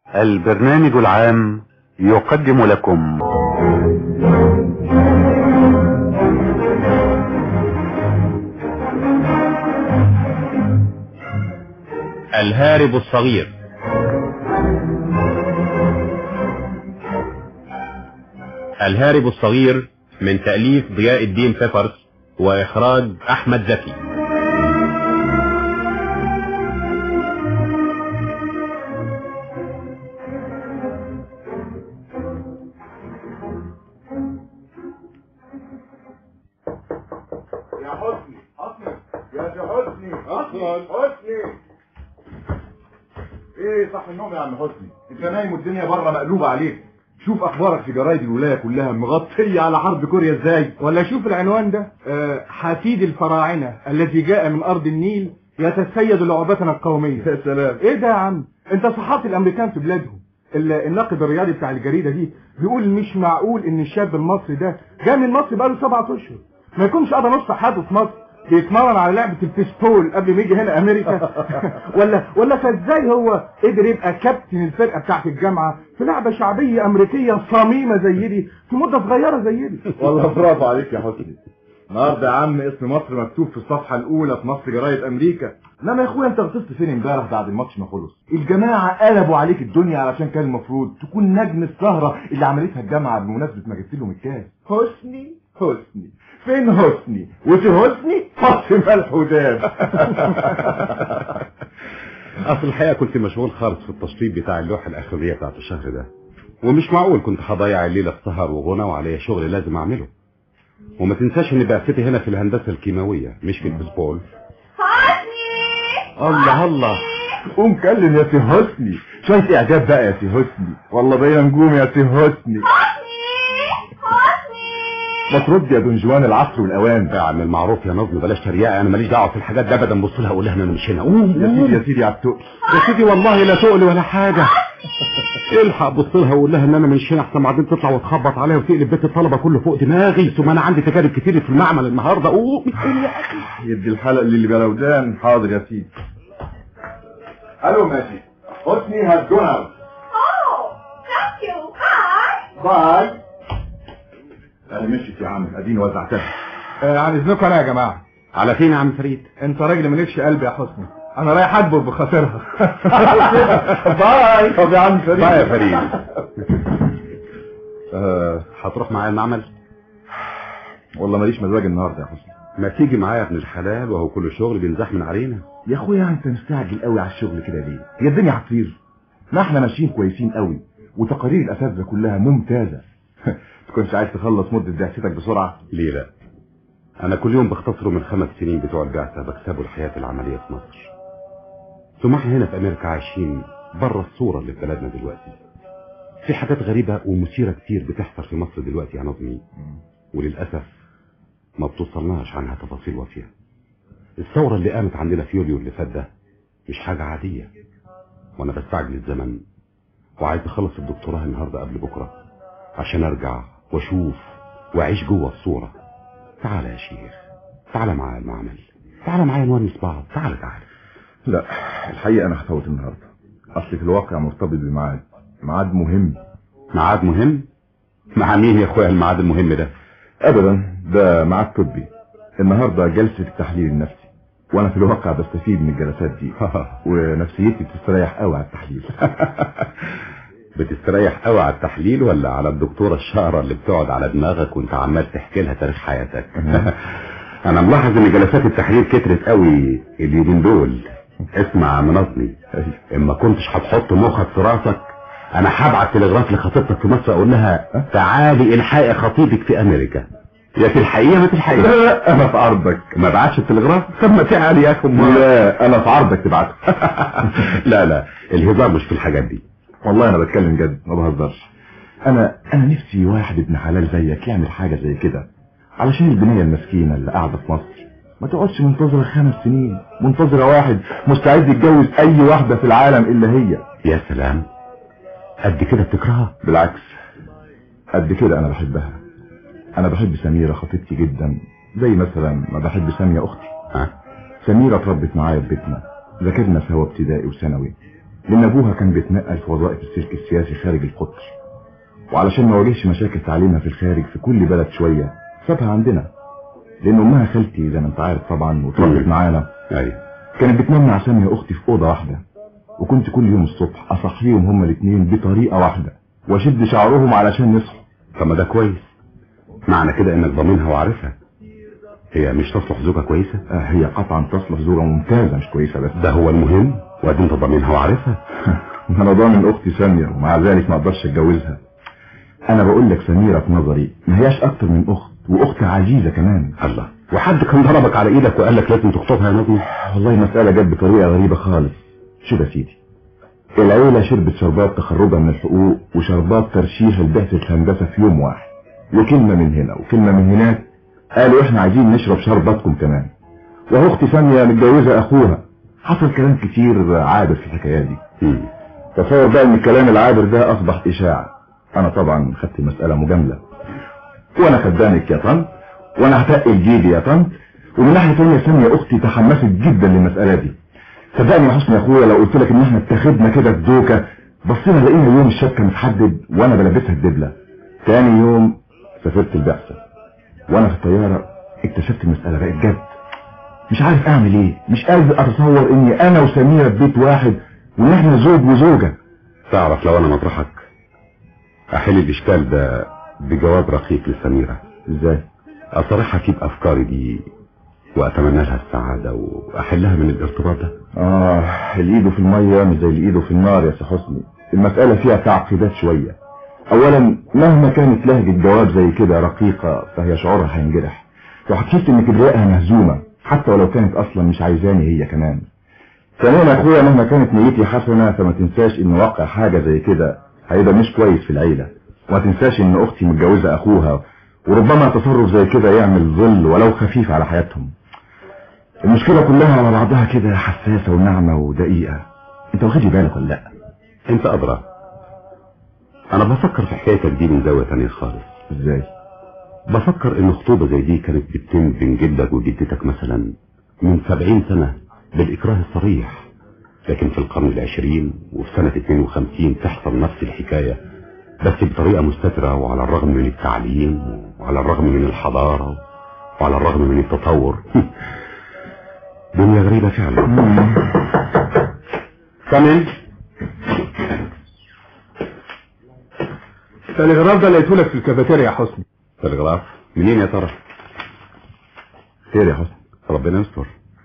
البرنامج العام يقدم لكم الهارب الصغير الهارب الصغير من تأليف ضياء الدين بيبرس وإخراج أحمد زكي يا حسني حسني يا سي حسني حسني حسني ايه صح النوم يا عم حسني انت نايم والدنيا بره مقلوبه عليك شوف اخبارك في جرايد الولايه كلها مغطيه على حرب كوريا ازاي ولا شوف العنوان ده آه، حفيد الفراعنة الذي جاء من أرض النيل يتسيد لعبتنا القومية يا سلام ايه ده يا عم انت صحات الامريكان في بلادهم ال- الناقد الرياضي بتاع الجريدة دي بيقول مش معقول ان الشاب المصري ده جاي من مصر بقاله سبعة اشهر ما يكونش قضى نص حياته في مصر بيتمرن على لعبة البيسبول قبل ما يجي هنا امريكا ولا ولا فازاي هو قدر يبقى كابتن الفرقة بتاعت الجامعة في لعبة شعبية امريكية صميمة زي دي في مدة صغيرة زي دي والله برافو عليك يا حسني النهارده يا عم اسم مصر مكتوب في الصفحه الاولى في مصر جرايد امريكا انما يا اخويا انت غطست فين امبارح بعد الماتش ما خلص الجماعه قلبوا عليك الدنيا علشان كان المفروض تكون نجم السهره اللي عملتها الجامعه بمناسبه ما جبت لهم الكاس حسني حسني فين حسني وفي حسني فاطمه الحداد أصل الحقيقة كنت مشغول خالص في التشطيب بتاع اللوحة الأخرية بتاعت الشهر ده ومش معقول كنت هضيع الليلة في سهر وغنى وعليا شغل لازم أعمله وما تنساش إن بعثتي هنا في الهندسة الكيماوية مش في البسبول الله الله قوم كلم يا سي حسني شويه اعجاب بقى يا سي حسني والله بينا نجوم يا سي حسني ما ترد يا دونجوان العصر والاوان يا عم المعروف يا نظم بلاش تريقة أنا ماليش دعوة في الحاجات ده أبدا بص لها أقول لها أنا مش هنا قوم يا سيدي يا سيدي على التقل يا سيدي والله لا تقلي ولا حاجة الحق بص لها وقول لها ان انا مش هنا احسن بعدين تطلع وتخبط عليها وتقلب بيت الطلبه كله فوق دماغي ثم انا عندي تجارب كتير في المعمل النهارده قوم يدي الحلق اللي بلودان حاضر يا سيدي الو ماشي حسني هاز جون اوت Oh, thank you. Bye. باي انا مشيت يا عم اديني وزعتها آه، عن اذنكم انا يا جماعة على فين يا عم فريد انت راجل مالكش قلب يا حسني انا رايح اكبر بخاطرها باي طب يا عم فريد باي يا فريد. آه هتروح معايا المعمل والله ماليش مزاج النهارده يا حسني ما تيجي معايا يا ابن الحلال وهو كل شغل بينزحمن علينا يا اخويا انت مستعجل قوي على الشغل كده ليه هي الدنيا هتطير ما احنا ماشيين كويسين قوي وتقارير الاساتذه كلها ممتازه تكونش عايز تخلص مده بعثتك بسرعه ليه لا انا كل يوم بختصره من خمس سنين بتوع البعثه بكسبه الحياه العمليه في مصر ثم احنا هنا في امريكا عايشين بره الصوره اللي في بلدنا دلوقتي في حاجات غريبه ومثيره كتير بتحصل في مصر دلوقتي يا نظمي وللاسف ما بتوصلناش عنها تفاصيل وافيه الثوره اللي قامت عندنا في يوليو اللي فات ده مش حاجه عاديه وانا بستعجل الزمن وعايز اخلص الدكتوراه النهارده قبل بكره عشان ارجع واشوف واعيش جوه الصوره تعال يا شيخ تعال معايا المعمل تعال معايا نونس بعض تعال تعال لا الحقيقه انا هفوت النهارده اصل في الواقع مرتبط بميعاد ميعاد مهم ميعاد مهم مع مين يا اخويا الميعاد المهم ده ابدا ده ميعاد طبي النهارده جلسه التحليل النفسي وانا في الواقع بستفيد من الجلسات دي ونفسيتي بتستريح قوي على التحليل بتستريح قوي على التحليل ولا على الدكتوره الشهرة اللي بتقعد على دماغك وانت عمال تحكي لها تاريخ حياتك انا ملاحظ ان جلسات التحليل كترت قوي اليومين دول اسمع منظمي اما كنتش هتحط مخك في راسك انا هبعت تلغراف لخطيبتك في مصر اقول لها تعالي الحقي خطيبك في امريكا يا في الحقيقه ما في الحقيقه لا انا في عرضك ما بعتش التلغراف طب ما تعالي يا اخي أمال. لا انا في عرضك تبعته لا لا الهزار مش في الحاجات دي والله انا بتكلم جد ما بهزرش انا انا نفسي واحد ابن حلال زيك يعمل حاجه زي كده علشان البنيه المسكينه اللي قاعده في مصر ما تقعدش منتظره خمس سنين منتظره واحد مستعد يتجوز اي واحده في العالم الا هي يا سلام قد كده بتكرهها بالعكس قد كده انا بحبها انا بحب سميره خطيبتي جدا زي مثلا ما بحب ساميه اختي ها سميره اتربت معايا في بيتنا ذاكرنا سوا ابتدائي وثانوي لان ابوها كان بيتنقل في وظائف السلك السياسي خارج القطر وعلشان ما واجهش مشاكل تعليمها في الخارج في كل بلد شوية سابها عندنا لان امها خالتي زي ما انت عارف طبعا وتربت مم. معانا ايوه كانت بتنام مع سامية اختي في اوضة واحدة وكنت كل يوم الصبح اصحيهم هما الاثنين بطريقة واحدة واشد شعرهم علشان يصحوا طب ما ده كويس معنى كده انك ضامنها وعارفها هي مش تصلح زوجة كويسة آه هي قطعا تصلح زوجة ممتازة مش كويسة بس ده هو المهم وادي انت ضامنها وعارفها انا ضامن اختي سامية ومع ذلك ما اقدرش اتجوزها انا بقول لك سميرة في نظري ما هياش اكتر من اخت واخت عزيزة كمان الله وحد كان ضربك على ايدك وقال لك لازم تخطبها يا نظمي والله المسألة جت بطريقة غريبة خالص شوف يا سيدي العيلة شربت شربات تخرجها من الحقوق وشربات ترشيح البحث الهندسة في يوم واحد وكلمة من هنا وكلمة من هناك قالوا احنا عايزين نشرب شرباتكم كمان وهو اختي سامية متجوزة اخوها حصل كلام كتير عابر في الحكاية دي مم. تصور بقى ان الكلام العابر ده اصبح اشاعة انا طبعا خدت المسألة مجاملة وانا خدامك يا طنط وانا هتقل جيبي يا طنط ومن ناحية تانية سامية اختي تحمست جدا للمسألة دي صدقني يا حسني يا اخويا لو قلت لك ان احنا اتخذنا كده الدوكة بصينا لقينا يوم الشبكة متحدد وانا بلبسها الدبلة تاني يوم سافرت البعثة وانا في الطيارة اكتشفت المسألة بقت جد مش عارف اعمل ايه مش قادر اتصور اني انا وسميرة في بيت واحد وان احنا زوج وزوجة تعرف لو انا مطرحك احل الاشكال ده بجواب رقيق لسميرة ازاي اصرحها فيه بافكاري دي واتمنى لها السعادة واحلها من الارتباط ده اه الايده في المية مش زي الايده في النار يا سي حسني المسألة فيها تعقيدات شوية اولا مهما كانت لهجة جواب زي كده رقيقة فهي شعورها هينجرح وهتحس ان كبريائها مهزومة حتى ولو كانت اصلا مش عايزاني هي كمان ثانيا يا اخويا مهما كانت نيتي حسنة فما تنساش ان واقع حاجة زي كده هيبقى مش كويس في العيلة وما تنساش ان اختي متجوزة اخوها وربما تصرف زي كده يعمل ظل ولو خفيف على حياتهم المشكلة كلها على بعضها كده حساسة وناعمة ودقيقة انت واخد لي بالك ولا لا انت ادرى انا بفكر في حكايتك دي من زاوية تانية خالص ازاي بفكر ان خطوبة زي دي كانت بتتم بين جدك وجدتك مثلا من سبعين سنة بالاكراه الصريح لكن في القرن العشرين وفي سنة 52 تحصل نفس الحكاية بس بطريقة مستترة وعلى الرغم من التعليم وعلى الرغم من الحضارة وعلى الرغم من التطور دنيا غريبة فعلا كمان التلغراف ده لقيته لك في الكافيتيريا يا حسني تلغراف منين يا ترى خير يا حسني ربنا يستر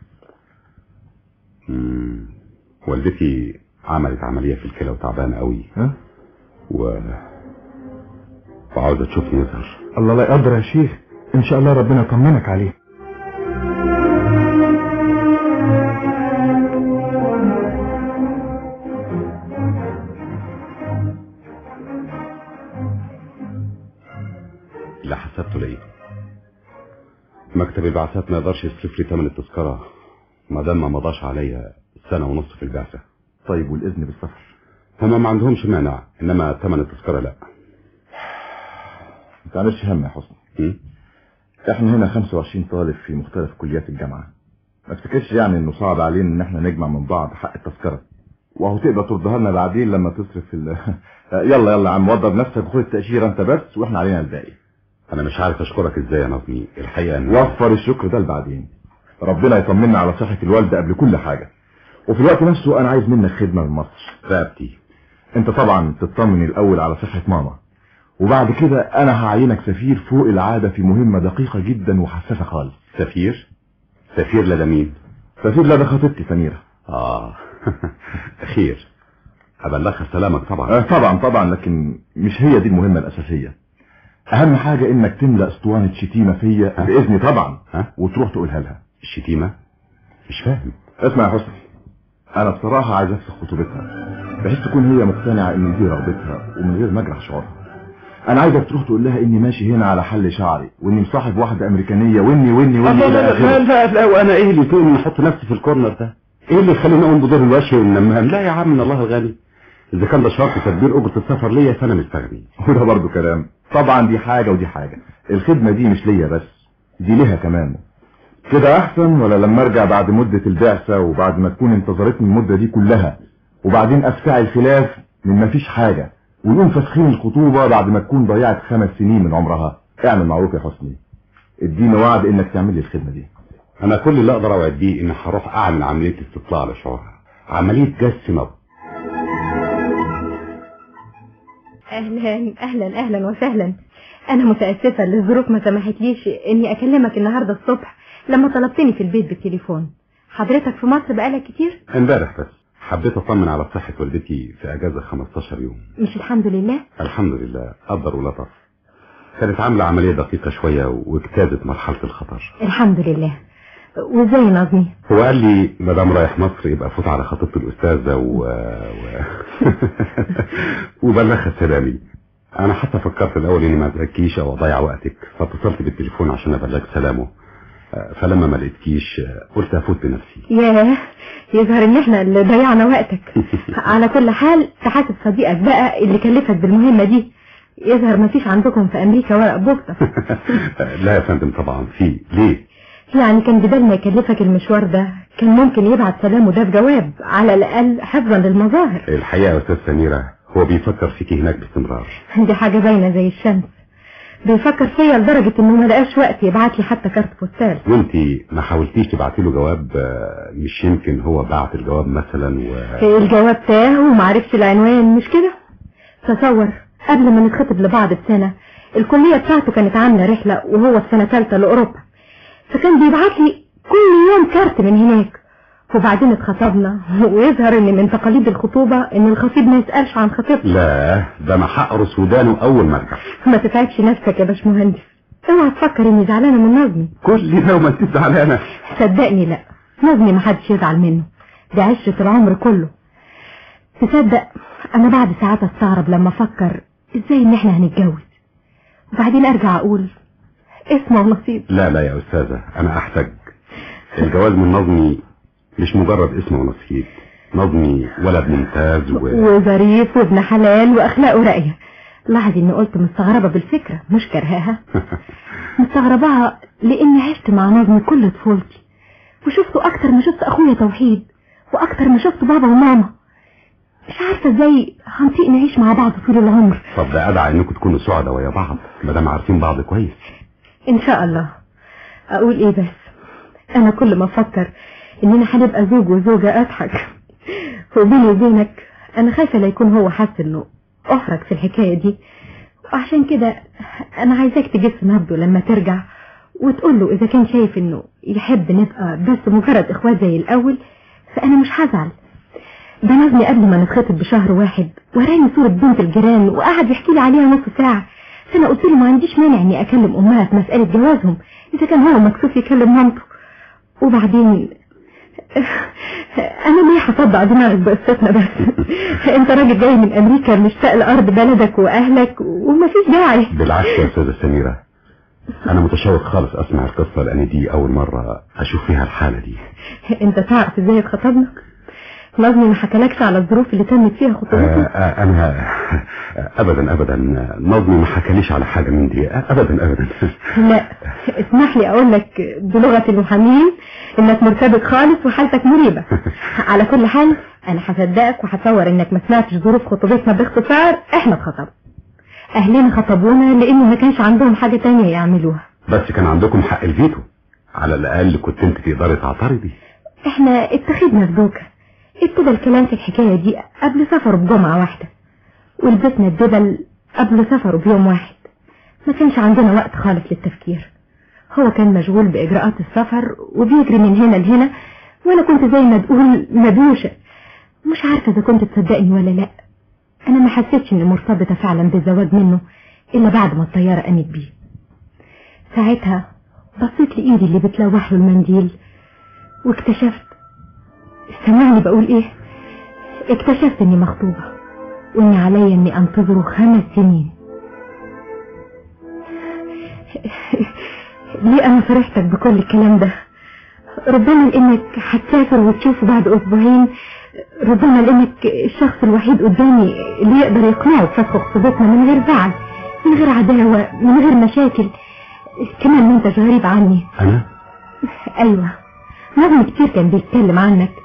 مم. والدتي عملت عملية في الكلى وتعبانة قوي ها و وعاوزة تشوفني يظهر الله لا يقدر يا شيخ ان شاء الله ربنا يطمنك عليه اللي حسبته لقيته مكتب البعثات ما يقدرش يصرف لي ثمن التذكرة ما دام ما مضاش عليا سنة ونص في البعثة طيب والاذن بالسفر هما ما عندهمش مانع انما ثمن التذكرة لا ما تعملش هم يا حسني م? احنا هنا 25 طالب في مختلف كليات الجامعة ما تفتكرش يعني انه صعب علينا ان احنا نجمع من بعض حق التذكرة وهو تقدر تردها لنا بعدين لما تصرف ال... يلا يلا يا عم وضب نفسك وخد التأشيرة انت بس واحنا علينا الباقي انا مش عارف اشكرك ازاي يا نظمي الحقيقة ان وفر الشكر ده لبعدين ربنا يطمنا على صحة الوالدة قبل كل حاجة وفي الوقت نفسه انا عايز منك خدمة من مصر رقبتي انت طبعا تطمن الاول على صحة ماما وبعد كده انا هعينك سفير فوق العادة في مهمة دقيقة جدا وحساسة خالص سفير سفير لدى مين سفير لدى خطيبتي سميرة اه خير هبلغها سلامك طبعا آه طبعا طبعا لكن مش هي دي المهمة الاساسية اهم حاجة انك تملأ اسطوانة شتيمة فيا ها؟ باذني طبعا ها وتروح تقولها لها الشتيمة مش فاهم اسمع يا حسني انا بصراحة عايز افسخ خطوبتها بحيث تكون هي مقتنعة ان دي رغبتها ومن غير ما اجرح شعورها انا عايزك تروح تقول لها اني ماشي هنا على حل شعري واني مصاحب واحدة امريكانية واني واني واني الى اخره لا لا وانا ايه اللي يطيقني احط نفسي في الكورنر ده ايه اللي يخليني اقوم بدور الوشي والنمام لا يا عم من الله الغني اذا كان ده شرط تدبير اجرة السفر ليا فانا مستغني وده برضو كلام طبعا دي حاجة ودي حاجة الخدمة دي مش ليا بس دي ليها كمان كده احسن ولا لما ارجع بعد مدة البعثة وبعد ما تكون انتظرتني المدة دي كلها وبعدين افتعل خلاف من مفيش حاجة ويقوم فاسخين الخطوبة بعد ما تكون ضيعت خمس سنين من عمرها اعمل معروف يا حسني اديني وعد انك تعمل لي الخدمة دي انا كل اللي اقدر اوعد بيه اني هروح اعمل عمليه استطلاع لشعورها عمليه جس نبض اهلا اهلا اهلا وسهلا انا متاسفه ان الظروف ما سمحتليش اني اكلمك النهارده الصبح لما طلبتني في البيت بالتليفون حضرتك في مصر بقالك كتير امبارح بس حبيت اطمن على صحه والدتي في اجازه 15 يوم مش الحمد لله الحمد لله قدر ولطف كانت عامله عمليه دقيقه شويه واجتازت مرحله الخطر الحمد لله وازاي نظمي هو قال لي ما دام رايح مصر يبقى فوت على خطيبته الاستاذه و, و... وبلغها سلامي انا حتى فكرت الاول اني ما ازعجكيش او اضيع وقتك فاتصلت بالتليفون عشان ابلغ سلامه فلما ما لقيتكيش قلت افوت بنفسي ياه يظهر ان احنا اللي ضيعنا وقتك على كل حال تحاسب صديقك بقى اللي كلفك بالمهمه دي يظهر ما فيش عندكم في امريكا ورق بوسطه لا يا فندم طبعا في ليه يعني كان بدل ما يكلفك المشوار ده كان ممكن يبعت سلامه ده في جواب على الاقل حفظا للمظاهر الحقيقه يا استاذ سميره هو بيفكر فيكي هناك باستمرار دي حاجه باينه زي الشمس بيفكر فيا لدرجه انه ما لقاش وقت يبعت لي حتى كارت بوستال وانت ما حاولتيش تبعتي له جواب آه، مش يمكن هو بعت الجواب مثلا و الجواب تاه ومعرفش العنوان مش كده تصور قبل ما نتخطب لبعض بسنه الكليه بتاعته كانت عامله رحله وهو في سنه ثالثه لاوروبا فكان بيبعت لي كل يوم كارت من هناك وبعدين اتخطبنا ويظهر ان من تقاليد الخطوبة ان الخطيب ما يسألش عن خطيبته لا ده انا هقرص ودانه اول ما ارجع ما تتعبش نفسك يا باشمهندس اوعى تفكر اني زعلانة من نظمي كل ده وما انت زعلانه صدقني لا نظمي ما حدش يزعل منه ده عشرة العمر كله تصدق انا بعد ساعات استغرب لما افكر ازاي ان احنا هنتجوز وبعدين ارجع اقول اسمه ونصيب لا لا يا استاذه انا احتاج الجواز من نظمي مش مجرد اسم ونصيب نظمي ولد ممتاز و... وظريف وابن حلال واخلاقه راقيه لاحظ اني قلت مستغربه بالفكره مش كرهاها مستغرباها لاني عشت مع نظمي كل طفولتي وشفته اكتر ما شفت اخويا توحيد واكتر ما شفت بابا وماما مش عارفه ازاي هنطيق نعيش مع بعض طول العمر طب ده ادعى انكم تكونوا سعداء ويا بعض ما دام عارفين بعض كويس ان شاء الله اقول ايه بس انا كل ما افكر اننا هنبقى زوج وزوجة اضحك وبيني وبينك انا خايفة لا يكون هو حاسس انه احرج في الحكاية دي وعشان كده انا عايزاك تجس نبضه لما ترجع وتقول له اذا كان شايف انه يحب نبقى بس مجرد اخوات زي الاول فانا مش هزعل ده نظمي قبل ما نتخطب بشهر واحد وراني صورة بنت الجيران وقعد يحكي لي عليها نص ساعة فانا قلت له ما عنديش مانع اني اكلم امها في مسألة جوازهم اذا كان هو مكسوف يكلم مامته وبعدين انا ليه هصدق دماغك بقصتنا بس انت راجل جاي من امريكا مشتاق لارض بلدك واهلك ومفيش داعي بالعكس يا استاذه سميره انا متشوق خالص اسمع القصه لان دي اول مره اشوف فيها الحاله دي انت تعرف ازاي اتخطبنا نظمي ما حكالكش على الظروف اللي تمت فيها آه خطوبتنا آه انا ابدا ابدا نظمي ما حكاليش على حاجه من دي آه ابدا ابدا لا اسمح لي اقول لك بلغة المحامين انك مرتبط خالص وحالتك مريبة على كل حال انا هصدقك وهتصور انك ما سمعتش ظروف خطوبتنا باختصار احنا اتخطبنا اهلنا خطبونا لانه ما كانش عندهم حاجة تانية يعملوها بس كان عندكم حق الفيتو على الاقل كنت انت تقدري تعترضي احنا اتخذنا في دوكا ابتدى الكلام في الحكاية دي قبل سفره بجمعة واحدة ولبسنا الدبل قبل سفره بيوم واحد ما كانش عندنا وقت خالص للتفكير هو كان مشغول بإجراءات السفر وبيجري من هنا لهنا وأنا كنت زي ما تقول مدوشة مش عارفة إذا كنت تصدقني ولا لأ أنا ما حسيتش إني مرتبطة فعلا بالزواج منه إلا بعد ما الطيارة قامت بيه ساعتها بصيت لإيدي اللي بتلوح له المنديل واكتشفت سمعني بقول ايه اكتشفت اني مخطوبة واني عليا اني انتظره خمس سنين ليه انا فرحتك بكل الكلام ده ربما لانك هتسافر وتشوفه بعد اسبوعين ربما لانك الشخص الوحيد قدامي اللي يقدر يقنعه بفسخ خطوبتنا من غير زعل من غير عداوة من غير مشاكل كمان ما انتش غريب عني انا ايوه نظم كتير كان بيتكلم عنك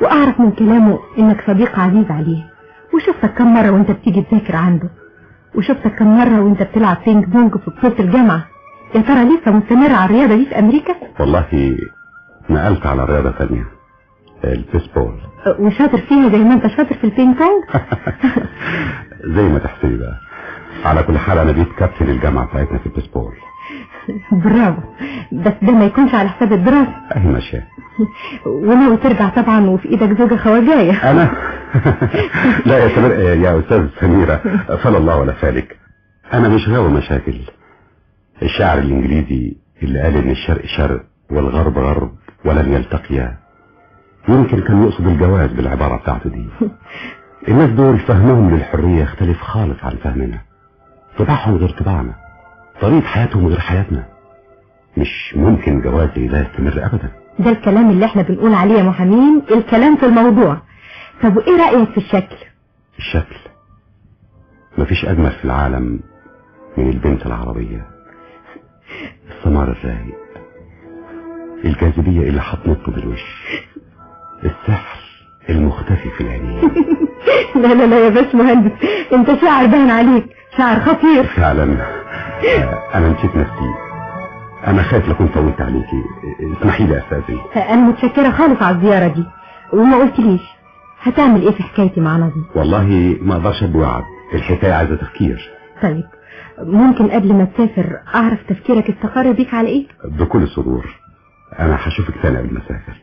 واعرف من كلامه انك صديق عزيز عليه وشفتك كم مرة وانت بتيجي تذاكر عنده وشفتك كم مرة وانت بتلعب بينج بونج في بطولة الجامعة يا ترى لسه مستمر على الرياضة دي في امريكا والله نقلت على رياضة ثانية البيسبول وشاطر فيها زي ما انت شاطر في البينج بونج زي ما تحسبي بقى على كل حال انا بقيت كابتن الجامعة بتاعتنا في البيسبول برافو بس ده ما يكونش على حساب الدراسة اهي ماشية وناوي ترجع طبعا وفي ايدك زوجة خواجاية انا لا يا سمير يا استاذ سميرة فلا الله ولا فالك انا مش غاوي مشاكل الشاعر الانجليزي اللي قال ان الشرق شرق والغرب غرب ولن يلتقيا يمكن كان يقصد الجواز بالعبارة بتاعته دي الناس دول فهمهم للحرية يختلف خالص عن فهمنا طباعهم غير طباعنا طريقة حياتهم غير حياتنا مش ممكن جواز زي ده يستمر ابدا ده الكلام اللي احنا بنقول عليه يا محامين الكلام في الموضوع طب وايه رأيك في الشكل الشكل مفيش اجمل في العالم من البنت العربية السمار الرايق الجاذبية اللي هتنط بالوش السحر المختفي في العينين لا لا لا يا باش مهندس انت شاعر باين عليك شاعر خطير فعلا آه، انا نسيت نفسي انا خايف لكون طولت عليكي اسمحي لي استاذن انا متشكرة خالص على الزيارة دي وما قلتليش هتعمل ايه في حكايتي مع نظمي والله ما اقدرش ادي وعد الحكايه عايزه تفكير طيب ممكن قبل ما تسافر اعرف تفكيرك استقر بيك على ايه بكل سرور انا هشوفك تاني قبل ما اسافر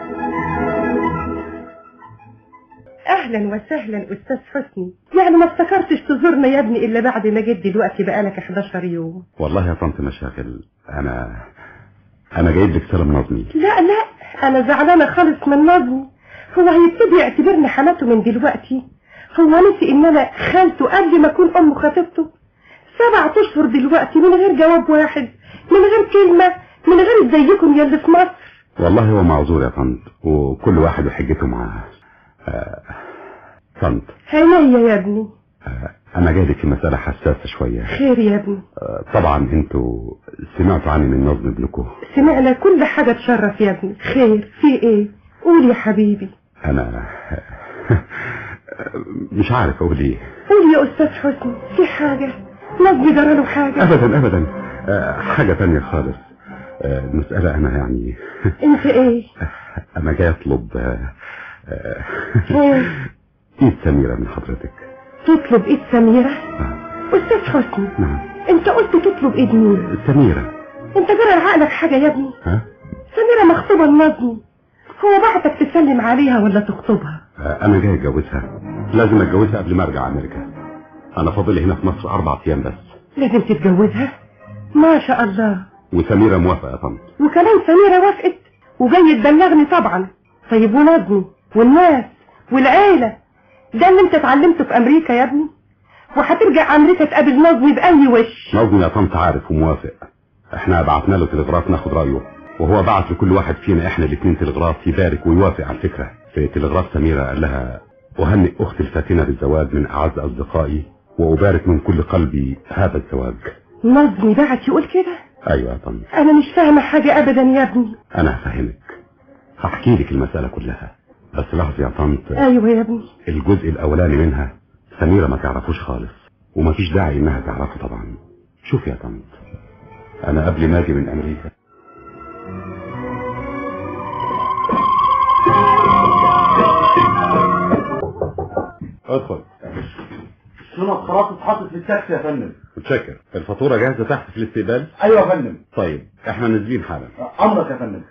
اهلا وسهلا استاذ حسني يعني ما افتكرتش تزورنا يا ابني الا بعد ما جيت دلوقتي بقالك 11 يوم والله يا طنط مشاكل انا انا جايب لك سلام نظمي لا لا انا زعلانه خالص من نظمي هو هيبتدي يعتبرني حماته من دلوقتي هو نسي ان انا خالته قبل ما اكون ام خطيبته سبعة اشهر دلوقتي من غير جواب واحد من غير كلمة من غير ازيكم يا اللي في مصر والله هو معذور يا طنط وكل واحد وحجته معاه آه، طنط عينيا يا ابني آه، انا جاي لك في مساله حساسه شويه خير يا ابني آه، طبعا انتوا سمعتوا عني من نظم ابنكم سمعنا كل حاجة تشرف يا ابني خير في ايه قول يا حبيبي انا مش عارف اقول ايه قول يا استاذ حسني في حاجة نظمي جراله حاجة ابدا ابدا آه، حاجه تانية خالص آه، المساله انا يعني انت ايه انا جاي اطلب آه، آه، ايه ايد سميره من حضرتك تطلب ايد سميرة آه، استاذ حسني نعم انت قلت تطلب ايد مين سميره انت جرى عقلك حاجة يا ابني ها سميرة مخطوبة لنظمي هو بعتك تسلم عليها ولا تخطبها آه، انا جاي اتجوزها لازم اتجوزها قبل ما ارجع امريكا انا فاضل لي هنا في مصر اربع ايام بس لازم تتجوزها ما شاء الله وسميره موافقه يا طنط وكمان سميرة وافقت وجاي تبلغني طبعا طيب ونظمي والناس والعيلة ده اللي انت اتعلمته في امريكا يا ابني وهترجع امريكا تقابل نظمي باي وش نظمي يا طنط عارف وموافق احنا بعتنا له تلغراف ناخد رايه وهو بعت لكل واحد فينا احنا الاثنين تلغراف يبارك ويوافق على الفكره في تلغراف سميره قال لها اهنئ اختي الفاتنه بالزواج من اعز اصدقائي وابارك من كل قلبي هذا الزواج نظمي بعت يقول كده ايوه يا طنط انا مش فاهمة حاجة ابدا يا ابني انا هفهمك هحكي لك المساله كلها بس لحظه يا طنط ايوه يا ابني الجزء الاولاني منها سميره ما تعرفوش خالص ومفيش داعي انها تعرفه طبعا شوف يا طنط انا قبل ما اجي من امريكا ادخل الشنط خلاص اتحطت في التاكسي يا فندم متشكر الفاتوره جاهزه تحت في الاستقبال ايوه يا فندم طيب احنا نازلين حالا امرك يا فندم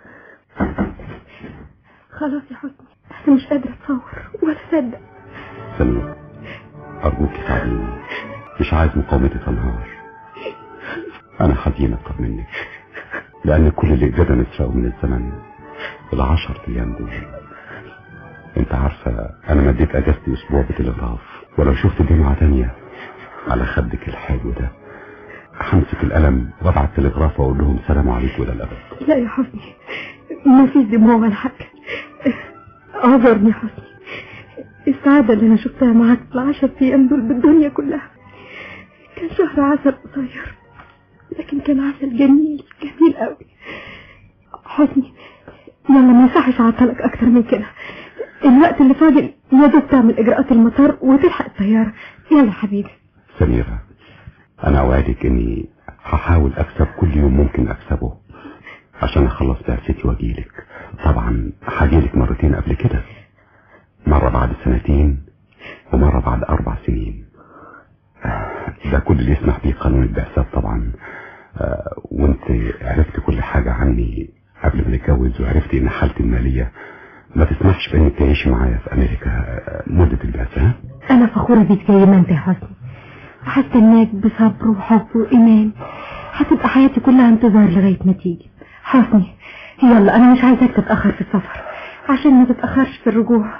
خلاص يا حسني انا مش قادرة اتصور ولا اصدق سمير ارجوك ساعديني مش عايز مقاومتي تنهار انا حزين اكتر منك لان كل اللي قدرنا نسرقه من الزمن العشر ايام دول انت عارفة انا مديت اجازتي اسبوع بتلغراف ولو شفت دمعة تانية على خدك الحلو ده همسك القلم وابعت تلغراف واقول لهم سلام عليكم الى الابد لا يا حسني ما فيش دموع ولا حاجة اعذرني يا حسني السعادة اللي انا شفتها معاك في العشر ايام دول بالدنيا كلها كان شهر عسل قصير لكن كان عسل جميل جميل قوي حسني يلا ما يصحش اعطلك اكتر من كده الوقت اللي فاضل يا دوب تعمل اجراءات المطار وتلحق الطيارة يلا حبيبي سميرة انا اوعدك اني هحاول اكسب كل يوم ممكن اكسبه عشان اخلص بعثتي واجيلك طبعا هجيلك مرتين قبل كده مرة بعد سنتين ومرة بعد اربع سنين ده كل اللي يسمح بيه قانون البعثات طبعا آه، وانت عرفت كل حاجة عني قبل ما نتجوز وعرفتي ان حالتي المالية ما تسمحش بانك تعيشي معايا في امريكا آه، مدة البعثة ها؟ انا فخورة بيك زي ما انت يا حسني هستناك بصبر وحب وايمان هتبقى حياتي كلها انتظار لغاية ما تيجي حسني يلا انا مش عايزاك تتأخر في السفر عشان ما تتأخرش في الرجوع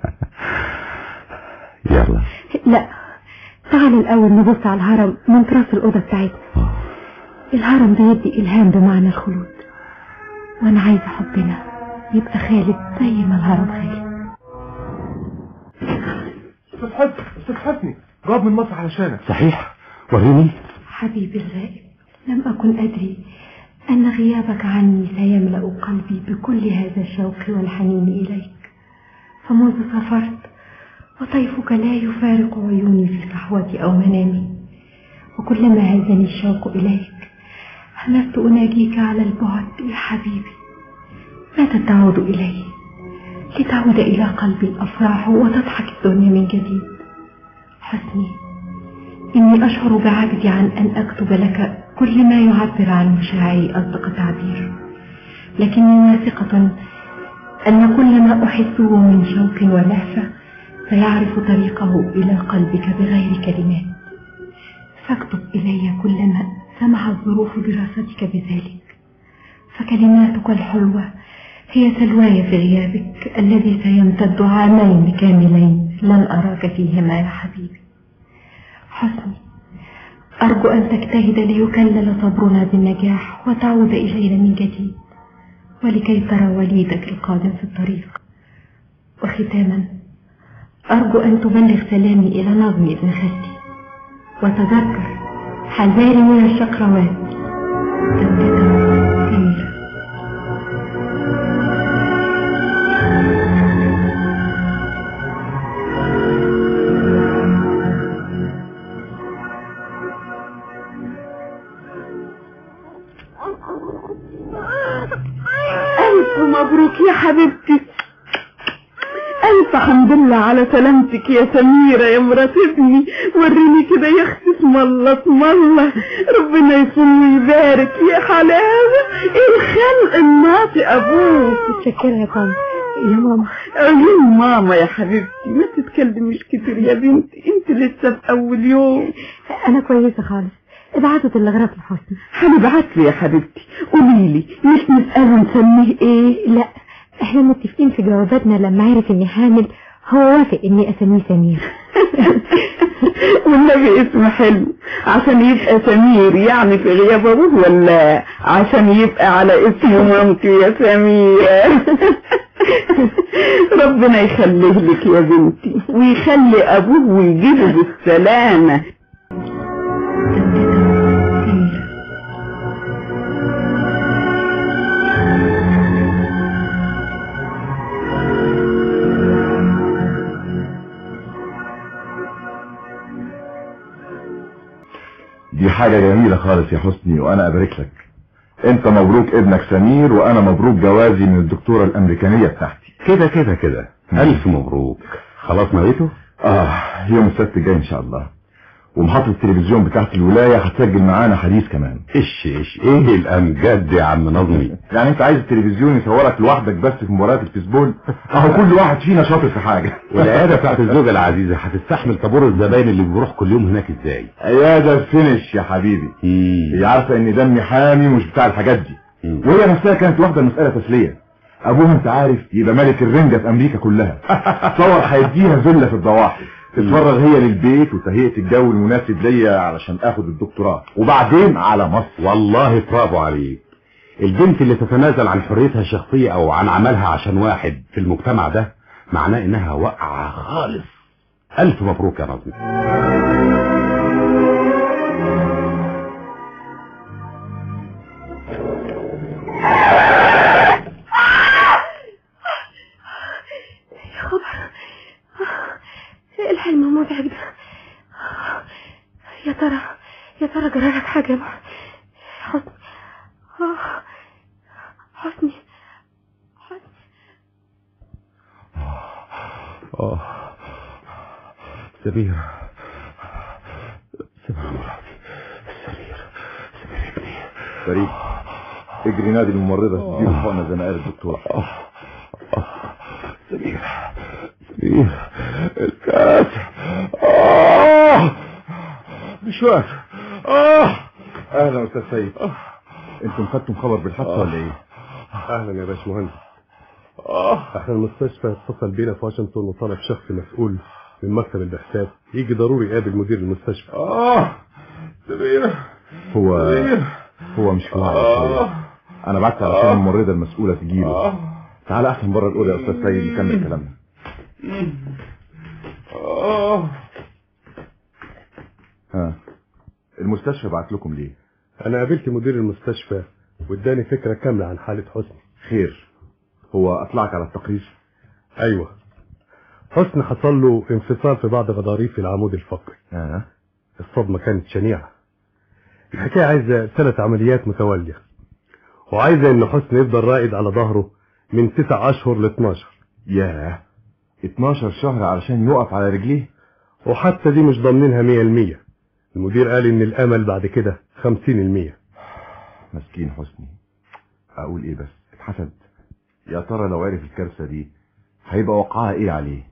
يلا لا تعال الاول نبص على الهرم من تراس الاوضه بتاعتنا آه. الهرم ده يدي الهام بمعنى الخلود وانا عايزه حبنا يبقى خالد زي ما الهرم خالد استاذ حسني استاذ حسني جواب من مصر علشانك صحيح وريني حبيبي الغائب لم أكن أدري أن غيابك عني سيملأ قلبي بكل هذا الشوق والحنين إليك فمنذ سافرت وطيفك لا يفارق عيوني في الكحوة أو منامي وكلما هزني الشوق إليك همست أناجيك على البعد يا حبيبي متى تعود إلي لتعود إلى قلبي الأفراح وتضحك الدنيا من جديد حسني إني أشعر بعجزي عن أن أكتب لك كل ما يعبر عن مشاعري أصدق تعبير لكني واثقة أن كل ما أحسه من شوق ولهفة سيعرف طريقه إلى قلبك بغير كلمات فاكتب إلي كلما سمحت ظروف دراستك بذلك فكلماتك الحلوة هي سلواي في غيابك الذي سيمتد عامين كاملين لن أراك فيهما يا حبيبي حسني أرجو أن تجتهد ليكلل صبرنا بالنجاح وتعود إلينا من جديد ولكي ترى وليدك القادم في الطريق وختاما أرجو أن تبلغ سلامي إلى نظمي ابن خالتي وتذكر حذاري من الشقروات جدتك سميرة ألف مبروك يا حبيبتي ألف حمد لله على سلامتك يا سميرة يا مرات ابني وريني كده يا اختي اسم الله اسم الله ربنا يصوم ويبارك يا حلاوة الخلق الناطي أبوك متشكرة يا طنط يا ماما عيون ماما يا حبيبتي ما تتكلميش كتير يا بنتي انت لسه في أول يوم أنا كويسة خالص ابعتوا تلغراف لحسني هنبعت له يا حبيبتي قولي لي مش نسأله نسميه ايه لا احنا متفقين في جواباتنا لما عرف اني حامل هو وافق اني اسميه سمير والنبي اسم حلو عشان يبقى سمير يعني في غياب ابوه ولا عشان يبقى على اسم مامتي يا سميرة ربنا يخليه لك يا بنتي ويخلي ابوه ويجيبه بالسلامة جدتك سميرة دي حاجة جميلة خالص يا حسني وانا ابارك لك انت مبروك ابنك سمير وانا مبروك جوازي من الدكتورة الامريكانية بتاعتي كده كده كده ألف مبروك خلاص نويته اه يوم السبت الجاي ان شاء الله ومحطة التلفزيون بتاعت الولاية هتسجل معانا حديث كمان إيش إيش إيه الأمجاد يا عم نظمي يعني انت عايز التلفزيون يصورك لوحدك بس في مباريات البيسبول اهو كل واحد فينا شاطر في حاجة والعيادة بتاعت الزوجة العزيزة هتستحمل طابور الزباين اللي بيروح كل يوم هناك إزاي عيادة فينش يا حبيبي هي عارفة ان دمي حامي ومش بتاع الحاجات دي مم. وهي نفسها كانت واخدة المسألة تسلية ابوها انت عارف يبقى ملك الرنجة في امريكا كلها تصور هيديها ذلة في الضواحي تتفرغ هي للبيت وتهيئة الجو المناسب ليا علشان اخد الدكتوراه وبعدين على مصر والله برافو عليك البنت اللي تتنازل عن حريتها الشخصية او عن عملها عشان واحد في المجتمع ده معناه انها واقعة خالص الف مبروك يا نظمي يا يا ترى يا ترى جرالك حاجة يا مح- حسني آه. حسني حسني اه سمير سمير مراتي سمير سمير ابني فريد اجري نادي الممرضة تديله حقنة زي ما قال الدكتور سمير سمير الكاس آه مش واقف آه اهلا استاذ سيد انتم خدتم خبر بالحادثة ولا ايه؟ اهلا يا باشمهندس آه احنا المستشفى اتصل بينا في واشنطن وطلب شخص مسؤول من مكتب البحثات يجي ضروري يقابل مدير المستشفى آه سمير هو سمير هو مش في وعي آه انا بعت علشان الممرضة المسؤولة تجيله آه تعال احسن بره الأوضة يا استاذ سيد نكمل كلامنا آه ها المستشفى بعت لكم ليه؟ انا قابلت مدير المستشفى واداني فكرة كاملة عن حالة حسني خير هو اطلعك على التقرير ايوه حسني حصل له انفصال في بعض غضاريف العمود الفقري اه الصدمة كانت شنيعة الحكاية عايزة ثلاث عمليات متوالية وعايزة ان حسني يفضل رائد على ظهره من تسع اشهر ل 12 ياه 12 شهر علشان يقف على رجليه وحتى دي مش ضامنينها مية المية المدير قال ان الامل بعد كده خمسين المية مسكين حسني اقول ايه بس اتحسد يا ترى لو عرف الكارثة دي هيبقى وقعها ايه عليه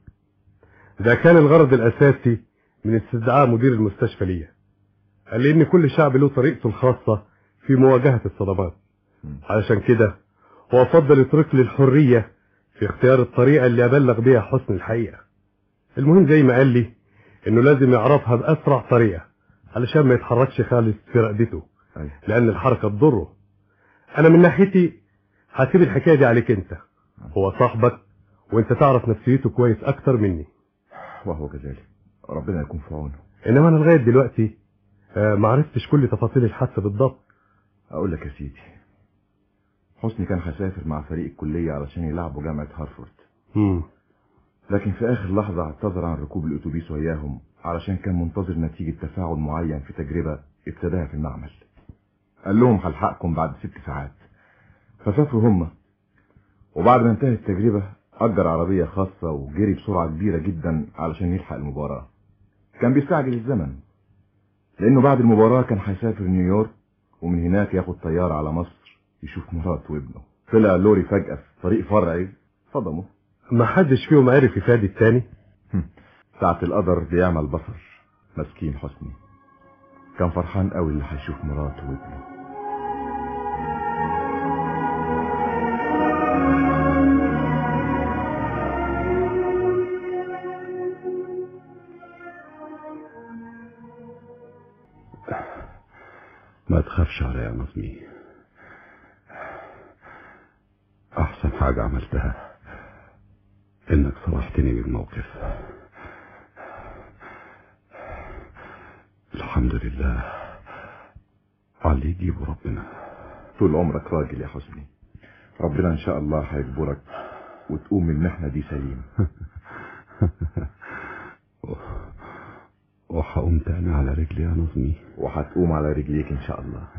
ده كان الغرض الاساسي من استدعاء مدير المستشفى ليا قال لي ان كل شعب له طريقته الخاصة في مواجهة الصدمات علشان كده هو فضل يترك لي الحرية في اختيار الطريقة اللي ابلغ بيها حسن الحقيقة المهم زي ما قال لي انه لازم يعرفها باسرع طريقة علشان ما يتحركش خالص في رقبته أيوة. لان الحركة تضره انا من ناحيتي هسيب الحكاية دي عليك انت هو صاحبك وانت تعرف نفسيته كويس اكتر مني وهو كذلك ربنا يكون في عونه انما انا لغاية دلوقتي آه، ما عرفتش كل تفاصيل الحادثة بالضبط اقول لك يا سيدي حسني كان هيسافر مع فريق الكلية علشان يلعبوا جامعة هارفورد مم. لكن في اخر لحظة اعتذر عن ركوب الاتوبيس وياهم علشان كان منتظر نتيجة تفاعل معين في تجربة ابتداها في المعمل قال لهم هلحقكم بعد ست ساعات فسافروا هم وبعد ما انتهت التجربة أجر عربية خاصة وجري بسرعة كبيرة جدا علشان يلحق المباراة كان بيستعجل الزمن لأنه بعد المباراة كان هيسافر نيويورك ومن هناك ياخد طيارة على مصر يشوف مراته وابنه طلع لوري فجأة في طريق فرعي صدمه ما حدش فيهم عرف يفادي التاني ساعة القدر بيعمل بصر مسكين حسني كان فرحان قوي اللي هيشوف مراته وابنه ما تخافش عليا يا نظمي احسن حاجة عملتها انك صرحتني بالموقف الحمد لله على اللي يجيبه ربنا طول عمرك راجل يا حسني ربنا ان شاء الله هيجبرك وتقوم من المحنة دي سليم وهقوم تاني على رجلي يا نظمي وهتقوم على رجليك ان شاء الله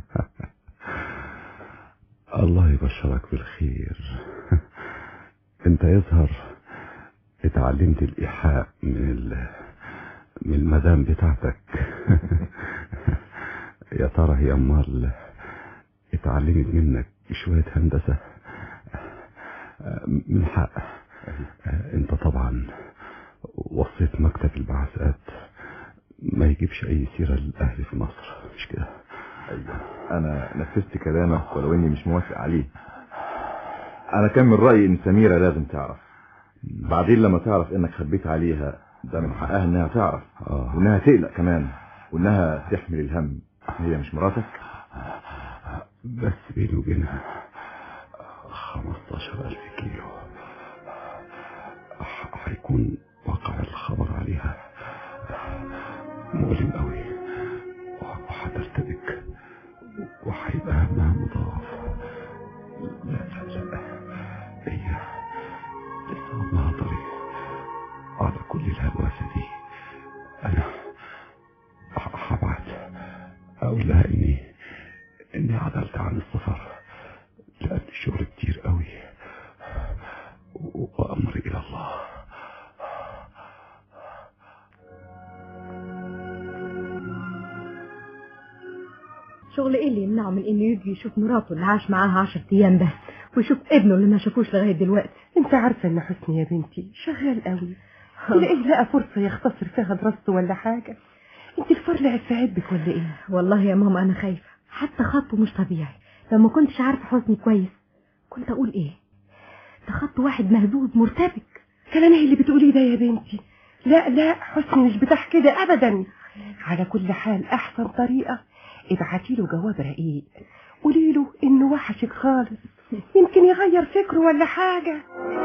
الله يبشرك بالخير انت يظهر اتعلمت الايحاء من ال... من المدام بتاعتك يا ترى هي امال اتعلمت منك شوية هندسة من حق انت طبعا وصيت مكتب البعثات ما يجيبش اي سيرة للاهل في مصر مش كده ايوه انا نفذت كلامك ولو اني مش موافق عليه انا كان من رايي ان سميره لازم تعرف بعدين لما تعرف انك خبيت عليها ده من حقها انها تعرف آه. وانها تقلق كمان وانها تحمل الهم هي مش مراتك بس بيني وبينها خمستاشر ألف كيلو ح- هيكون وقع الخبر عليها مؤلم قوي وهترتبك وهيبقى همها مضاعف لا لا لا هي لسه عمرها طريق على كل الهلوسة دي أنا ه- اقول لها اني اني عدلت عن السفر لان الشغل كتير قوي و- وامري الى الله شغل ايه اللي يمنعه من انه يجي يشوف مراته اللي عاش معاها عشر ايام بس ويشوف ابنه اللي ما شافوش لغايه دلوقتي انت عارفه ان حسني يا بنتي شغال قوي تلاقيه لقى فرصه يختصر فيها دراسته ولا حاجه انت الفرع هتساعدك ولا ايه والله يا ماما انا خايفه حتى خطه مش طبيعي لو ما كنتش عارفه حسني كويس كنت اقول ايه ده خط واحد مهزوز مرتبك كلام ايه اللي بتقوليه ده يا بنتي لا لا حسني مش بتاع كده ابدا على كل حال احسن طريقه ابعتي له جواب رقيق قولي له انه وحشك خالص يمكن يغير فكره ولا حاجه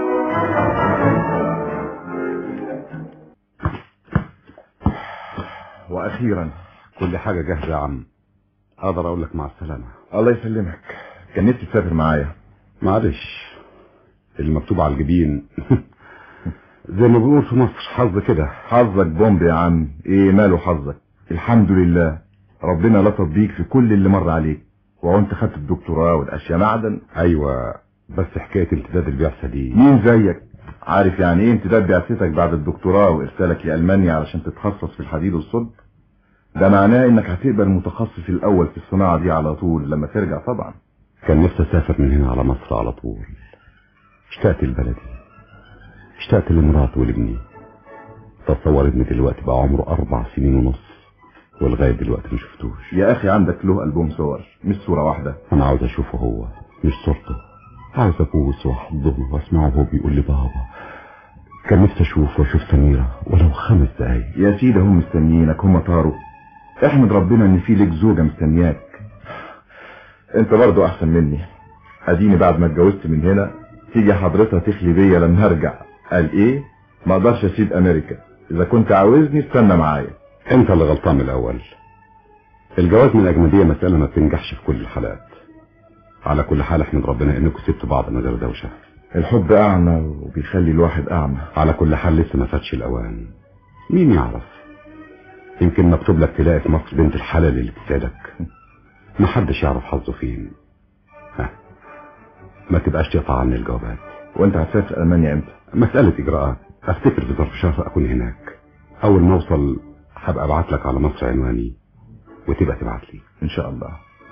واخيرا كل حاجة جاهزة يا عم اقدر اقول لك مع السلامة الله يسلمك كان نفسي تسافر معايا معلش المكتوب على الجبين زي ما بنقول في مصر حظ كده حظك بومب يا عم ايه ماله حظك الحمد لله ربنا لطف بيك في كل اللي مر عليك وهو انت خدت الدكتوراه والاشياء معدن ايوه بس حكاية امتداد البعثة دي مين زيك عارف يعني ايه امتداد بعثتك بعد الدكتوراه وارسالك لالمانيا علشان تتخصص في الحديد والصلب ده معناه انك هتقبل المتخصص الاول في الصناعة دي على طول لما ترجع طبعا كان نفسي اسافر من هنا على مصر على طول اشتقت لبلدي اشتقت لمراتي ولابني تصور ابني دلوقتي بقى عمره اربع سنين ونص ولغاية دلوقتي ما شفتوش يا اخي عندك له البوم صور مش صورة واحدة انا عاوز اشوفه هو مش صورته عاوز ابوس واحضنه واسمعه وهو بيقول لي بابا كان نفسي اشوفه واشوف سميرة ولو خمس دقايق يا سيدي هم مستنيينك هم طاروا احمد ربنا ان في لك زوجة مستنياك انت برضو احسن مني اديني بعد ما اتجوزت من هنا تيجي حضرتها تخلي بيا لما هرجع قال ايه ما اقدرش اسيب امريكا اذا كنت عاوزني استنى معايا انت اللي غلطان من الاول الجواز من الاجنبية مسألة ما بتنجحش في كل الحالات على كل حال احمد ربنا انكم سبتوا بعض من غير دوشة الحب اعمى وبيخلي الواحد اعمى على كل حال لسه ما فاتش الاوان مين يعرف يمكن مكتوب لك تلاقي في مصر بنت الحلال اللي تسعدك ما حدش يعرف حظه فين ها ما تبقاش تقطع عني الجوابات وانت هتسافر المانيا امتى مسألة اجراءات افتكر في ظرف شهر اكون هناك اول ما اوصل هبقى ابعت لك على مصر عنواني وتبقى تبعت لي ان شاء الله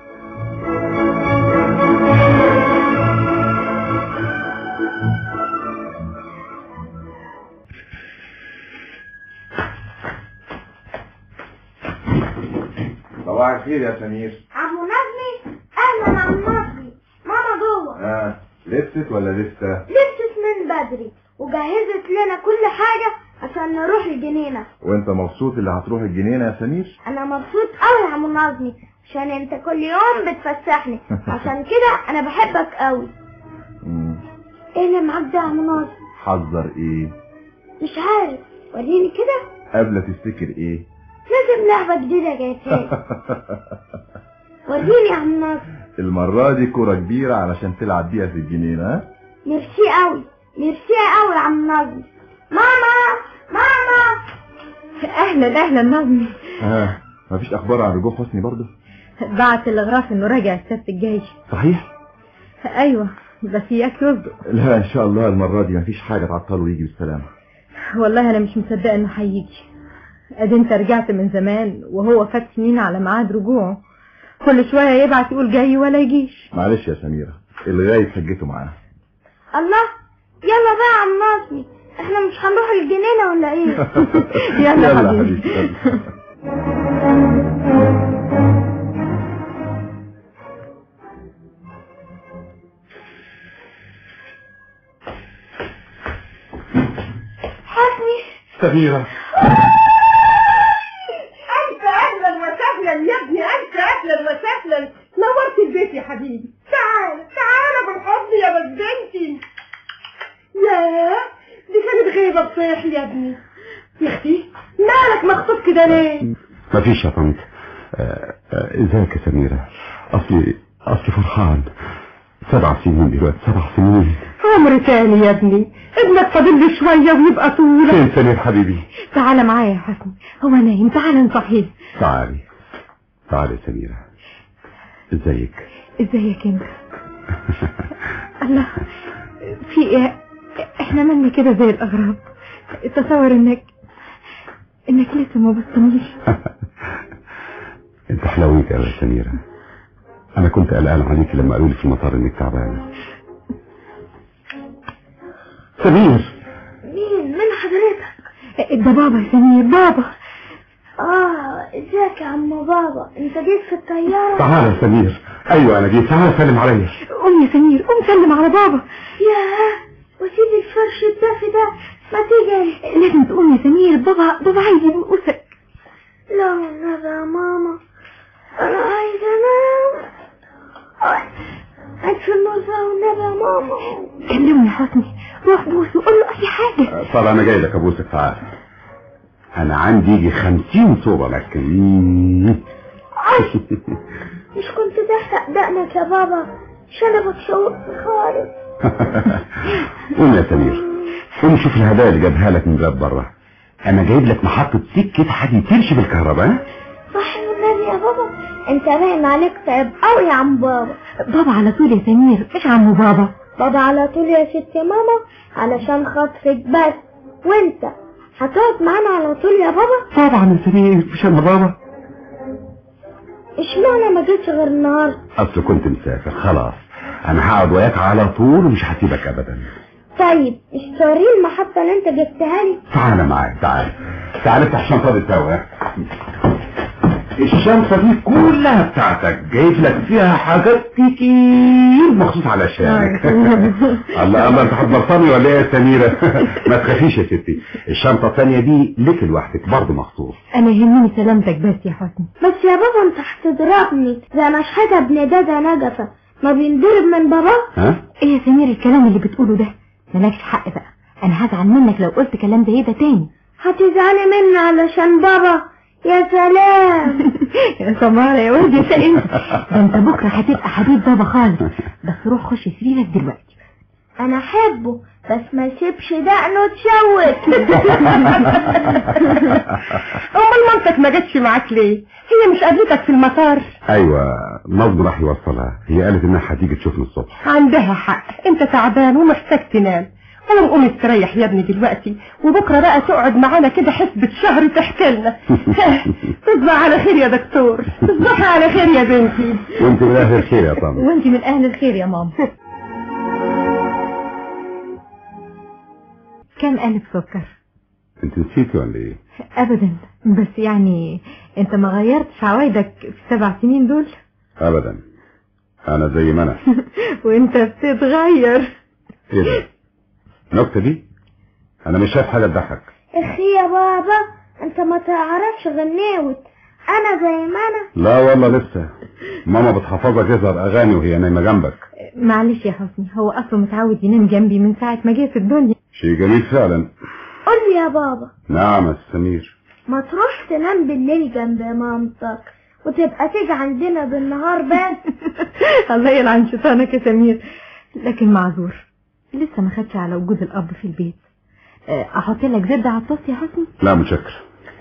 صباح الخير يا سمير عمو نظمي اهلا عمو نظمي ماما جوه اه لبست ولا لسه لبست من بدري وجهزت لنا كل حاجة عشان نروح الجنينة وانت مبسوط اللي هتروح الجنينة يا سمير انا مبسوط قوي يا عمو نظمي عشان انت كل يوم بتفسحني عشان كده انا بحبك قوي مم. ايه اللي معاك ده يا عمو نظمي حذر ايه مش عارف وريني كده قبل تفتكر ايه لازم لعبة جديدة جايبها وريني يا عم ناصر المرة دي كرة كبيرة علشان تلعب بيها في الجنينة ها؟ ميرسي قوي ميرسي قوي يا عم ناظر ماما ماما اهلا اهلا نظمي ها مفيش اخبار عن رجوع حسني برضه بعت الاغراف انه راجع السبت الجاي صحيح ايوه بس اياك يصدق لا ان شاء الله المرة دي مفيش حاجة تعطله ويجي بالسلامة والله انا مش مصدقه انه هيجي ادي انت رجعت من زمان وهو فات سنين على ميعاد رجوعه كل شويه يبعت يقول جاي ولا يجيش معلش يا سميرة الغايب حجته معانا الله يلا بقى يا عم ناظمي احنا مش هنروح الجنينة ولا ايه يلا يلا حبيبي حبيبي يلا. حسني سميرة ألف أهلا وسهلا يا ابني ألف أهلا وسهلا نورت البيت يا حبيبي تعال تعال بالحضن يا بنت بنتي يا دي كانت غيبة بصيح يا ابني يا اختي مالك مخطوب كده ليه مفيش يا طنط آه، آه، ازيك يا سميرة اصلي اصلي فرحان سبع سنين دلوقتي سبع سنين عمر تاني يا ابني ابنك فاضل له شوية ويبقى طولك فين سمير حبيبي تعالى معايا يا حسن هو نايم تعالى نصحيه تعالي تعالي يا سميرة ازيك ازيك انت الله في ايه احنا مالنا كده زي الاغراب تصور انك انك لسه ما بصتنيش انت حلويك يا سميرة انا كنت قلقان عليك لما قالوا لي في المطار انك تعبانة سمير مين من حضرتك ده بابا يا سمير بابا اه ازيك يا عم بابا انت جيت في الطيارة تعال يا سمير ايوه انا جيت تعال سلم عليا قوم يا سمير قوم سلم على بابا ياه وسيب الفرش الدافي ده ما تيجي لازم تقوم يا سمير بابا بابا عايز يبوسك لا والنبي يا ماما انا عايزة انام عايز في النوزة والنبي يا ماما كلمني يا حسني روح بوسه وقول له اي حاجة طب انا جاي لك ابوسك تعال انا عندي يجي خمسين صورة لك مم. مش كنت تحرق دقنك يا بابا شنبك شوقني خالص قوم يا سمير قوم شوف الهدايا اللي جابها لك من باب بره انا جايب لك محطة سكة حد تمشي بالكهرباء صح والنبي يا بابا انت باين عليك تعب قوي يا عم بابا بابا على طول يا سمير مش عمو بابا بابا على طول يا ست يا ماما علشان خاطرك بس وانت هتقعد معانا على طول يا بابا طبعا يا سمير مش انا بابا اشمعنى ما جيتش غير النهارده اصل كنت مسافر خلاص انا هقعد وياك على طول ومش هسيبك ابدا طيب مش توريه المحطة اللي انت جبتها لي تعال معايا تعال تعال افتح الشنطة دي سوا الشنطة دي كلها بتاعتك جايب لك فيها حاجات كتير مخصوص علشانك الله الله انت هتبطلني ولا ايه يا سميرة ما تخافيش يا ستي الشنطة الثانية دي لك لوحدك برضه مخصوص انا يهمني سلامتك بس يا حسني بس يا بابا انت هتضربني زي ما شحاتة ابن دادا نجفة ما بينضرب من بابا ها ايه يا سمير الكلام اللي بتقوله ده مالكش حق بقى انا هزعل منك لو قلت كلام زي ده تاني هتزعلي مني علشان بابا يا سلام يا سمارة يا ولد يا سائل ده انت بكرة هتبقى حبيب بابا خالص بس روح خش سريرك دلوقتي انا احبه بس ما يسيبش دقنه تشوك امال مامتك ما جاتش معاك ليه هي مش قابلتك في المطار ايوه نظم راح يوصلها هي قالت انها هتيجي تشوفني الصبح عندها حق انت تعبان ومحتاج تنام قوم قوم استريح يا ابني دلوقتي وبكره بقى تقعد معانا كده حسبة شهر تحكي لنا تصبح على خير يا دكتور تصبحي على خير يا بنتي وانت من اهل الخير يا طنط وانت من اهل الخير يا ماما كم قالب سكر انت نسيتي ولا ايه ابدا بس يعني انت ما غيرتش عوايدك في السبع سنين دول ابدا انا زي ما انا وانت بتتغير ايه ده النكته دي انا مش شايف حاجه تضحك اخي يا بابا انت ما تعرفش غناوت انا زي ما انا لا والله لسه ماما بتحفظك يظهر اغاني وهي نايمه جنبك معلش يا حسني هو اصله متعود ينام جنبي من ساعة ما جه في الدنيا شيء جميل فعلا قول لي يا بابا نعم يا سمير ما تروح تنام بالليل جنب مامتك وتبقى تيجي عندنا بالنهار بس الله يلعن شيطانك يا سمير لكن معذور لسه ما خدش على وجود الاب في البيت أه، احط لك زبده على الطاس يا حسني لا متشكر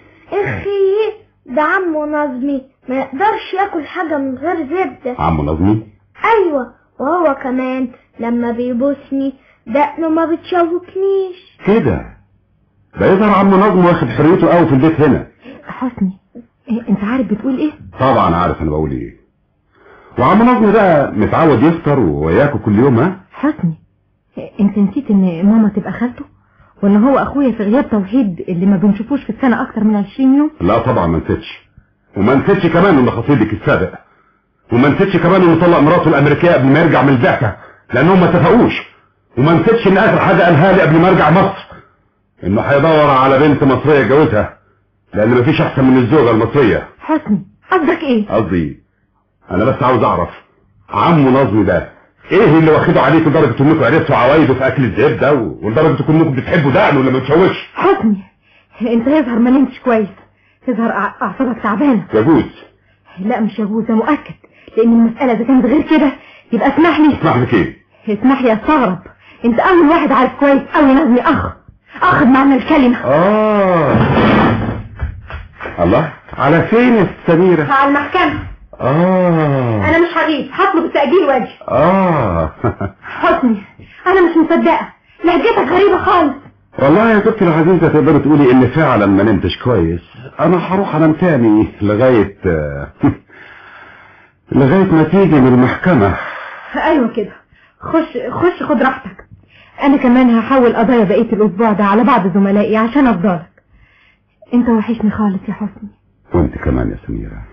اخي ده عمو نظمي ما يقدرش ياكل حاجة من غير زبدة عمو نظمي ايوه وهو كمان لما بيبوسني دقنه ما بتشوكنيش كده ده يظهر عمو نظم واخد حريته قوي في البيت هنا حسني إيه انت عارف بتقول ايه طبعا عارف انا بقول ايه وعم نظمي بقى متعود يفطر وياكل كل يوم ها حسني إيه انت نسيت ان ماما تبقى خالته وان هو اخويا في غياب توحيد اللي ما بنشوفوش في السنه اكتر من 20 يوم لا طبعا ما نسيتش وما نسيتش كمان ان خطيبك السابق وما نسيتش كمان انه طلق مراته الامريكيه قبل ما يرجع من البعثه لانهم ما اتفقوش وما نسيتش ان اخر حاجه قالها لي قبل ما ارجع مصر انه هيدور على بنت مصريه يتجوزها لان مفيش احسن من الزوجه المصريه حسني قصدك ايه قصدي انا بس عاوز اعرف عمو نظمي ده ايه اللي واخده عليه لدرجه انكم عرفتوا عوايده في اكل الزبده و- ولدرجه انكم بتحبوا دقنه ولا ما تشوش حسني انت يظهر ما نمتش كويس يظهر أع- اعصابك تعبانه يجوز لا مش يجوز ده مؤكد لان المساله اذا كانت غير كده يبقى اسمح لي اسمح لك ايه اسمح لي استغرب انت اول واحد عارف كويس قوي نظمي اخ اخذ معنى الكلمه اه الله على فين يا سميرة على المحكمة اه انا مش هغيب هطلب التأجيل واجي اه حسني انا مش مصدقة لهجتك غريبة خالص والله يا دكتور العزيزة تقدر تقولي ان فعلا ما نمتش كويس انا هروح انام تاني لغاية لغاية ما تيجي من المحكمة ايوه كده خش خش خد راحتك انا كمان هحاول قضايا بقية الاسبوع ده على بعض زملائي عشان افضلك انت وحشني خالص يا حسني وانت كمان يا سميرة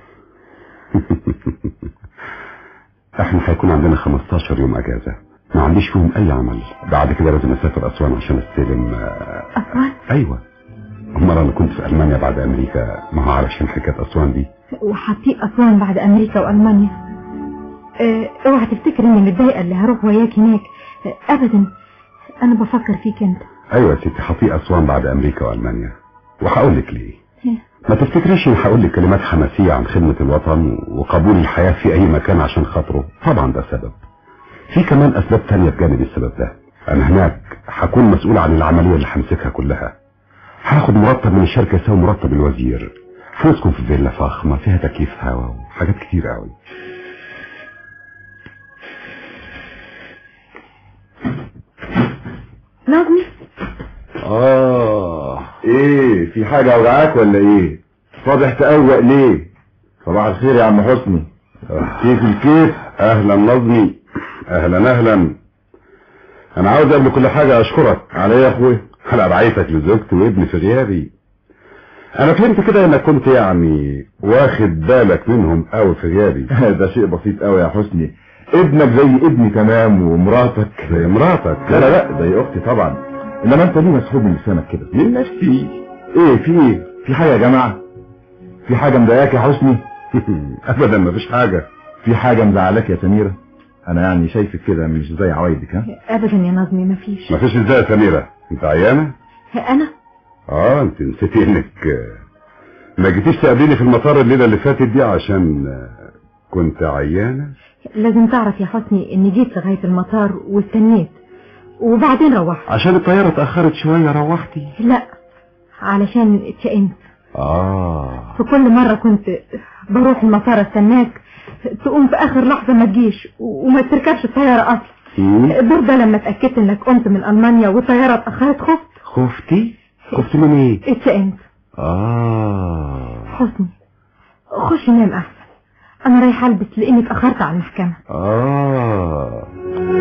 احنا هيكون عندنا 15 يوم اجازة ما عنديش فيهم اي عمل بعد كده لازم اسافر اسوان عشان استلم آه، اسوان ايوه امال انا كنت في المانيا بعد امريكا ما هو علشان حكايه اسوان دي وهطيق اسوان بعد امريكا والمانيا اه، اوعى تفتكر اني متضايقه اللي هروح وياك هناك اه، ابدا انا بفكر فيك انت ايوه يا ستي هطيق اسوان بعد امريكا والمانيا وهقول لك ليه اه، ما تفتكريش ان هقول لك كلمات حماسيه عن خدمه الوطن وقبول الحياه في اي مكان عشان خاطره طبعا ده سبب في كمان اسباب تانية بجانب السبب ده انا هناك هكون مسؤول عن العمليه اللي همسكها كلها هاخد مرتب من الشركه يساوي مرتب الوزير فوزكم في فيلا فخمه فيها تكييف هواء وحاجات كتير قوي نظمي اه ايه في حاجة وجعاك ولا ايه صابح تقوق ليه صباح الخير يا عم حسني كيف الكيف اهلا نظمي اهلا اهلا انا عاوز قبل كل حاجه اشكرك على ايه يا اخويا على رعايتك لزوجتي وابني في غيابي انا فهمت كده انك كنت يعني واخد بالك منهم قوي في غيابي ده شيء بسيط قوي يا حسني ابنك زي ابني تمام ومراتك زي مراتك لا لا لا زي اختي طبعا انما انت ليه مسحوب من لسانك كده من نفسي ايه في ايه في حاجه يا جماعه في حاجه مضايقاك يا حسني ابدا مفيش حاجه في حاجه مزعلاك يا سميره انا يعني شايفك كده مش زي عوايدك ها ابدا يا نظمي مفيش مفيش ازاي يا سميره انت عيانه انا اه انت نسيتي انك آه، ما جيتيش تقابليني في المطار الليله اللي فاتت دي عشان آه، كنت عيانه لازم تعرف يا حسني اني جيت لغايه المطار واستنيت وبعدين روحت عشان الطياره اتاخرت شويه روحتي لا علشان اتشقنت اه في كل مرة كنت بروح المطار استناك تقوم في اخر لحظة ما تجيش و- وما تركبش الطيارة اصلا مم. الدور ده لما اتأكدت انك قمت من المانيا والطيارة اتأخرت خفت خفتي خفت من ايه اتشقنت اه حسني خش نام احسن انا رايحة البس لاني اتأخرت على المحكمة اه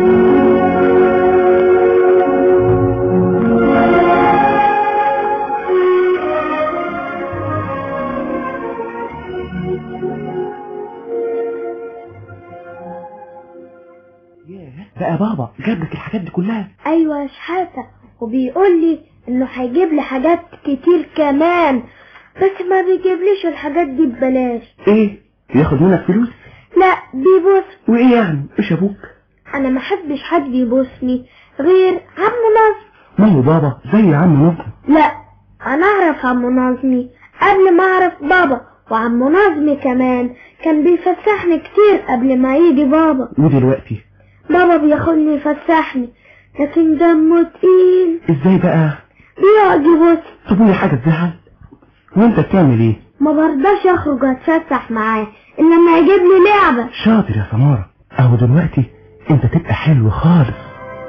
بقى بابا جاب لك الحاجات دي كلها ايوه يا شحاتة وبيقول لي انه هيجيب لي حاجات كتير كمان بس ما بيجيبليش الحاجات دي ببلاش ايه ياخد منك فلوس لا بيبص وايه يعني ايش ابوك انا ما احبش حد يبوسني غير عم نظم ماله بابا زي عم نظم لا انا اعرف عم نظمي قبل ما اعرف بابا وعم نظمي كمان كان بيفسحني كتير قبل ما يجي بابا ودلوقتي بابا بياخدني يفسحني لكن دمه تقيل ازاي بقى بيقعد يبص طب ودي حاجه تزعل وانت بتعمل ايه ما برضاش اخرج اتفسح معاه الا لما يجيب لي لعبة شاطر يا سمارة اهو دلوقتي انت تبقى حلو خالص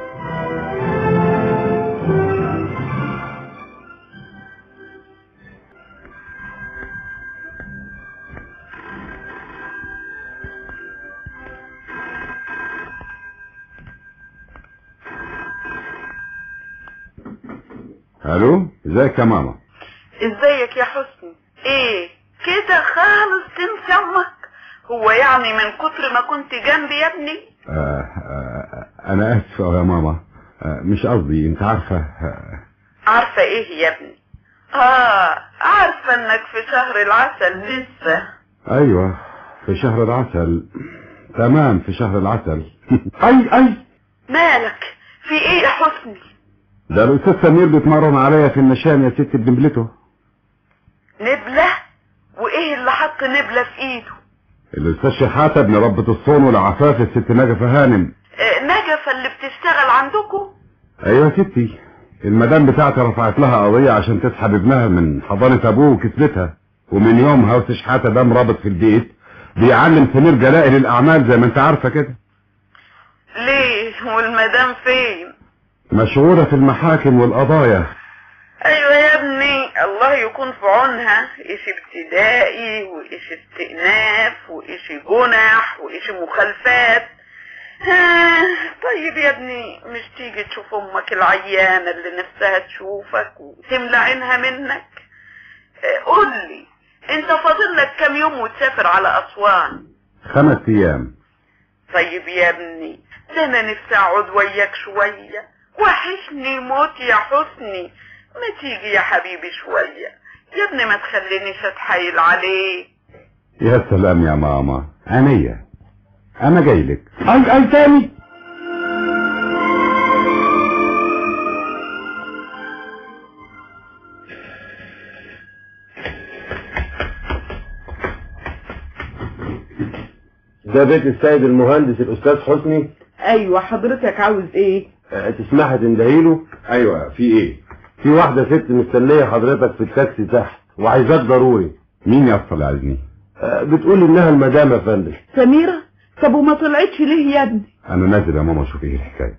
الو ازيك يا ماما ازيك يا حسني ايه كده خالص تنسى امك هو يعني من كتر ما كنت جنبي يا ابني آه آه انا اسف أوي يا ماما آه مش قصدي انت عارفه آه عارفة ايه يا ابني اه عارفة انك في شهر العسل لسه ايوه في شهر العسل تمام في شهر العسل اي اي مالك في ايه يا حسني ده الاستاذ سمير بيتمرن عليا في النشان يا ست بنبلته نبلة وايه اللي حط نبلة في ايده الاستاذ شحاته ابن ربة الصون والعفاف الست نجفة هانم آه نجفة اللي بتشتغل عندكم ايوه يا ستي المدام بتاعتي رفعت لها قضية عشان تسحب ابنها من حضانة ابوه وكسبتها ومن يومها وسشحاتة ده مرابط في البيت بيعلم سمير جلائل الاعمال زي ما انت عارفة كده ليه والمدام فين مشغولة في المحاكم والقضايا ايوه يا ابني الله يكون في عونها ايش ابتدائي وايش استئناف وايش جنح وايش مخالفات ها طيب يا ابني مش تيجي تشوف امك العيانة اللي نفسها تشوفك وتملى عينها منك اه، قول لي انت فاضل لك كام يوم وتسافر على اسوان خمس ايام طيب يا ابني ده انا نفسي اقعد وياك شوية وحشني موت يا حسني ما تيجي يا حبيبي شوية يا ابني ما تخلينيش اتحايل عليك يا سلام يا ماما عينيا انا جاي لك اي اي تاني ده بيت السيد المهندس الاستاذ حسني ايوه حضرتك عاوز ايه أه، تسمح تندهيله ايوه في ايه في واحدة ست مستنية حضرتك في التاكسي تحت وعايزاك ضروري مين يا اسطى اللي عايزني أه، بتقول انها المدام يا فندم سميرة طب وما طلعتش ليه يا ابني انا نازل يا ماما اشوف ايه الحكايه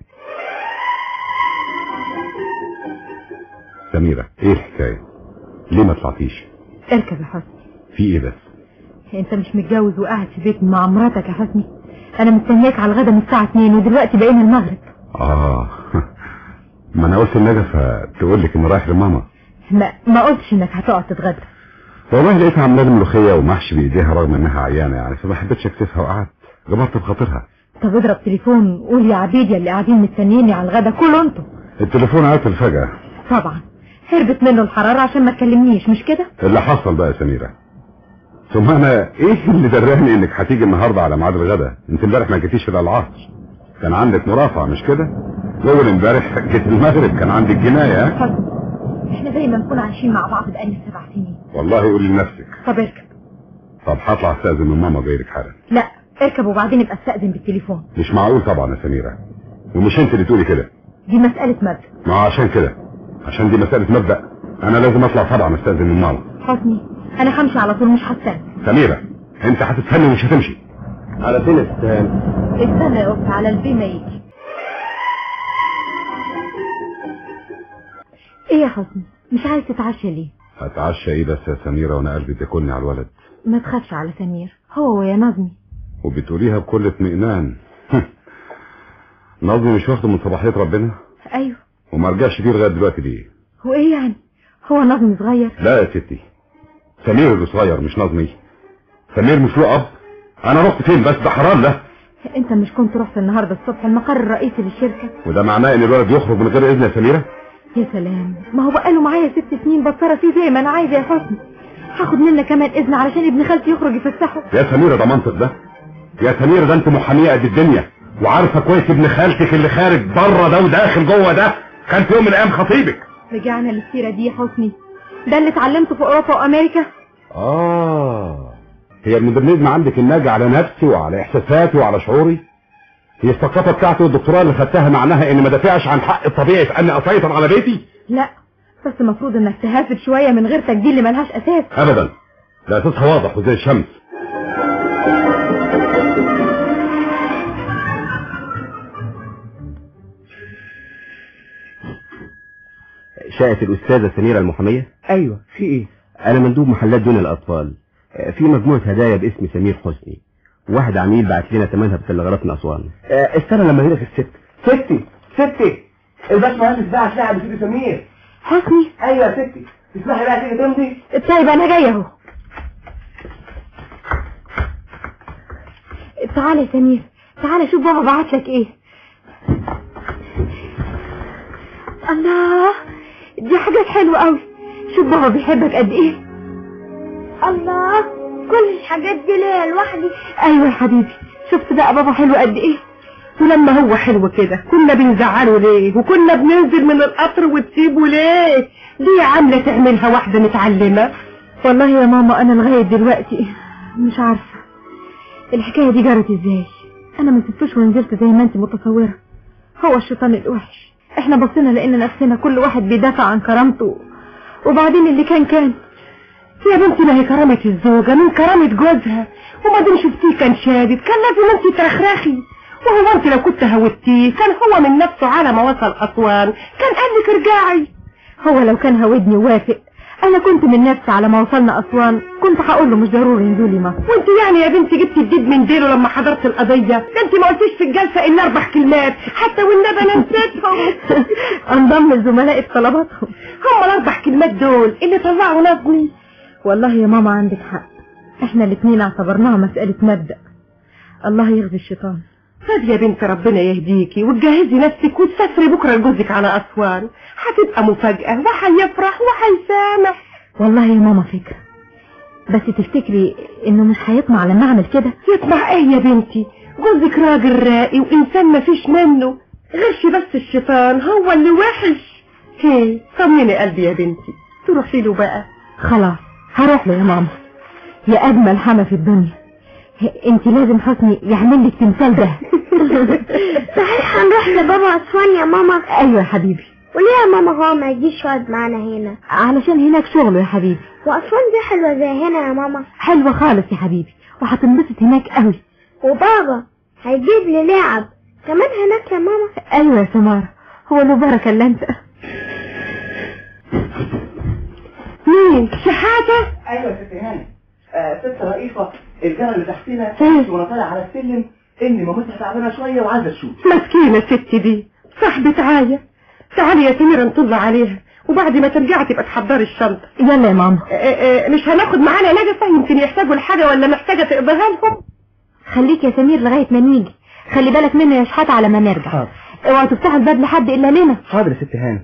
سميرة ايه الحكايه ليه ما طلعتيش اركب يا حسني في ايه بس انت مش متجوز وقاعد في بيت مع مراتك يا حسني انا مستنياك على الغدا من الساعة 2 ودلوقتي بقينا المغرب اه ما انا قلت النجفة تقول لك اني رايح لماما ما, ما قلتش انك هتقعد تتغدى والله لقيتها عامله لي ملوخيه ومحشي بايديها رغم انها عيانه يعني فما حبيتش اكسفها وقعدت جبرت بخاطرها طب اضرب تليفون وقول يا عبيد يا اللي قاعدين مستنيني على الغدا كلوا انتوا التليفون عطل فجاه طبعا هربت منه الحرارة عشان ما تكلمنيش مش كده اللي حصل بقى يا سميرة ثم انا ايه اللي دراني انك هتيجي النهارده على ميعاد الغدا انت امبارح ما جيتيش الا العصر كان عندك مرافعه مش كده اول امبارح جيت المغرب كان عندك جنايه ها؟ حسن احنا زي ما نكون عايشين مع بعض بقالنا سبع سنين والله قولي لنفسك طب اركب طب هطلع استاذن من ماما جايلك حالا لا اركب وبعدين ابقى استأذن بالتليفون مش معقول طبعا يا سميرة ومش انت اللي تقولي كده دي مسألة مبدأ ما هو عشان كده عشان دي مسألة مبدأ انا لازم اطلع طبعا استاذن من ماما حسني انا همشي على طول مش هستنى سميرة انت هتستني ومش هتمشي على فين استهان استنى يا قط على البي ما يجي ايه يا حسني مش عايز تتعشى ليه هتعشى ايه بس يا سميرة وانا قلبي بياكلني على الولد ما تخافش على سمير هو ويا نظمي وبتقوليها بكل اطمئنان نظمي مش واخده من صباحية ربنا ايوه وما رجعش بيه لغايه دلوقتي ليه هو ايه يعني هو نظمي صغير لا يا ستي سمير اللي صغير مش نظمي سمير مش له اب انا رحت فين بس ده حرام ده انت مش كنت رحت النهارده الصبح المقر الرئيسي للشركة وده معناه ان الولد يخرج من غير اذن يا سميرة يا سلام ما هو بقاله معايا ست سنين بتصرف فيه زي ما انا عايزه يا حسني هاخد منك كمان اذن علشان ابن خالتي يخرج يفسحه يا سميرة ده منطق ده يا سميرة ده انت محامية قد الدنيا وعارفة كويس ابن خالتك اللي خارج بره ده وداخل جوه ده كان في يوم من الايام خطيبك رجعنا للسيرة دي يا حسني ده اللي اتعلمته في اوروبا وامريكا اه هي المودرنيزم عندك الناجي على نفسي وعلى احساساتي وعلى شعوري هي الثقافة بتاعتي والدكتوراه اللي خدتها معناها اني ما دافعش عن حق الطبيعي في اني اسيطر على بيتي لا بس المفروض انك تهافت شوية من غير تجديد اللي ملهاش اساس ابدا ده اساسها واضح وزي الشمس شقة الأستاذة سميرة المحامية ايوه في ايه أنا مندوب محلات دون الأطفال في مجموعة هدايا باسم سمير حسني واحد عميل بعت لنا ثمنها بتلغرات من أسوان آه، استنى لما يجي الست ستي ستي الباشمهندس بعت لها بسيدي سمير حسني ايوه يا ستي تسمحي بقى تيجي تمضي طيب انا جاية اهو تعالى يا سمير تعالى شوف بابا بعت لك ايه الله دي حاجات حلوة قوي شوف بابا بيحبك قد ايه الله كل الحاجات دي ليا لوحدي ايوه يا حبيبي شفت بقى بابا حلو قد ايه ولما هو حلو كده كنا بنزعله ليه وكنا بننزل من القطر وتسيبه ليه دي عاملة تعملها واحدة متعلمة والله يا ماما انا لغاية دلوقتي مش عارفة الحكاية دي جرت ازاي انا ما سبتوش ونزلت زي ما انت متصورة هو الشيطان الوحش احنا بصينا لقينا نفسنا كل واحد بيدافع عن كرامته وبعدين اللي كان كان يا بنتي ما هي كرامة الزوجة من كرامة جوزها وما دام شفتيه كان شادد كان لازم انت ترخرخي وهو انت لو كنت هودتيه كان هو من نفسه على ما وصل اسوان كان قال لك ارجعي هو لو كان هودني ووافق انا كنت من نفسي على ما وصلنا اسوان كنت هقول له مش ضروري نزولي مصر وانت يعني يا بنتي جبتي الديب من ديله لما حضرت القضية ده انت ما قلتيش في الجلسة الا اربع كلمات حتى والنبي انا نسيتهم انضم لزملائي بطلباتهم هم الاربع كلمات دول اللي طلعوا نظمي والله يا ماما عندك حق احنا الاتنين اعتبرناها مسألة مبدأ الله يغزي الشيطان طب يا بنت ربنا يهديكي وتجهزي نفسك وتسافري بكره لجوزك على اسوان هتبقى مفاجأة وهيفرح وهيسامح والله يا ماما فكرة بس تفتكري انه مش هيطمع لما اعمل كده يطمع ايه يا بنتي جوزك راجل راقي وانسان مفيش منه غيرش بس الشيطان هو اللي وحش هي طمني قلبي يا بنتي تروحي له بقى خلاص هروح له يا ماما يا اجمل حما في الدنيا انت لازم حسني يعمل لك تمثال ده صحيح هنروح لبابا أسوان يا ماما ايوه يا حبيبي وليه يا ماما هو ما يجيش يقعد معانا هنا علشان هناك شغله يا حبيبي وأسوان دي حلوة زي هنا يا ماما حلوة خالص يا حبيبي وهتنبسط هناك قوي وبابا هيجيب لي لعب كمان هناك يا ماما ايوه يا سمارة هو له بركة الا انت مين شحاتة ايوه يا ست هاني آه ست رئيفة الجارة اللي تحتنا إيه؟ وانا طالع على السلم ان مامتها تعبانة شوية وعايزة تشوف مسكينة الست دي صاحبة عاية تعالي يا سميرة نطل عليها وبعد ما ترجعي تبقى تحضري الشنطة يلا يا ماما آه، آه، مش هناخد معانا نجفة يمكن يحتاجوا لحاجة ولا محتاجة تقضيها لهم خليك يا سمير لغاية ما نيجي خلي بالك منه يا شحات على ما نرجع حاضر اوعوا تفتحوا الباب لحد الا لنا حاضر يا ست هاني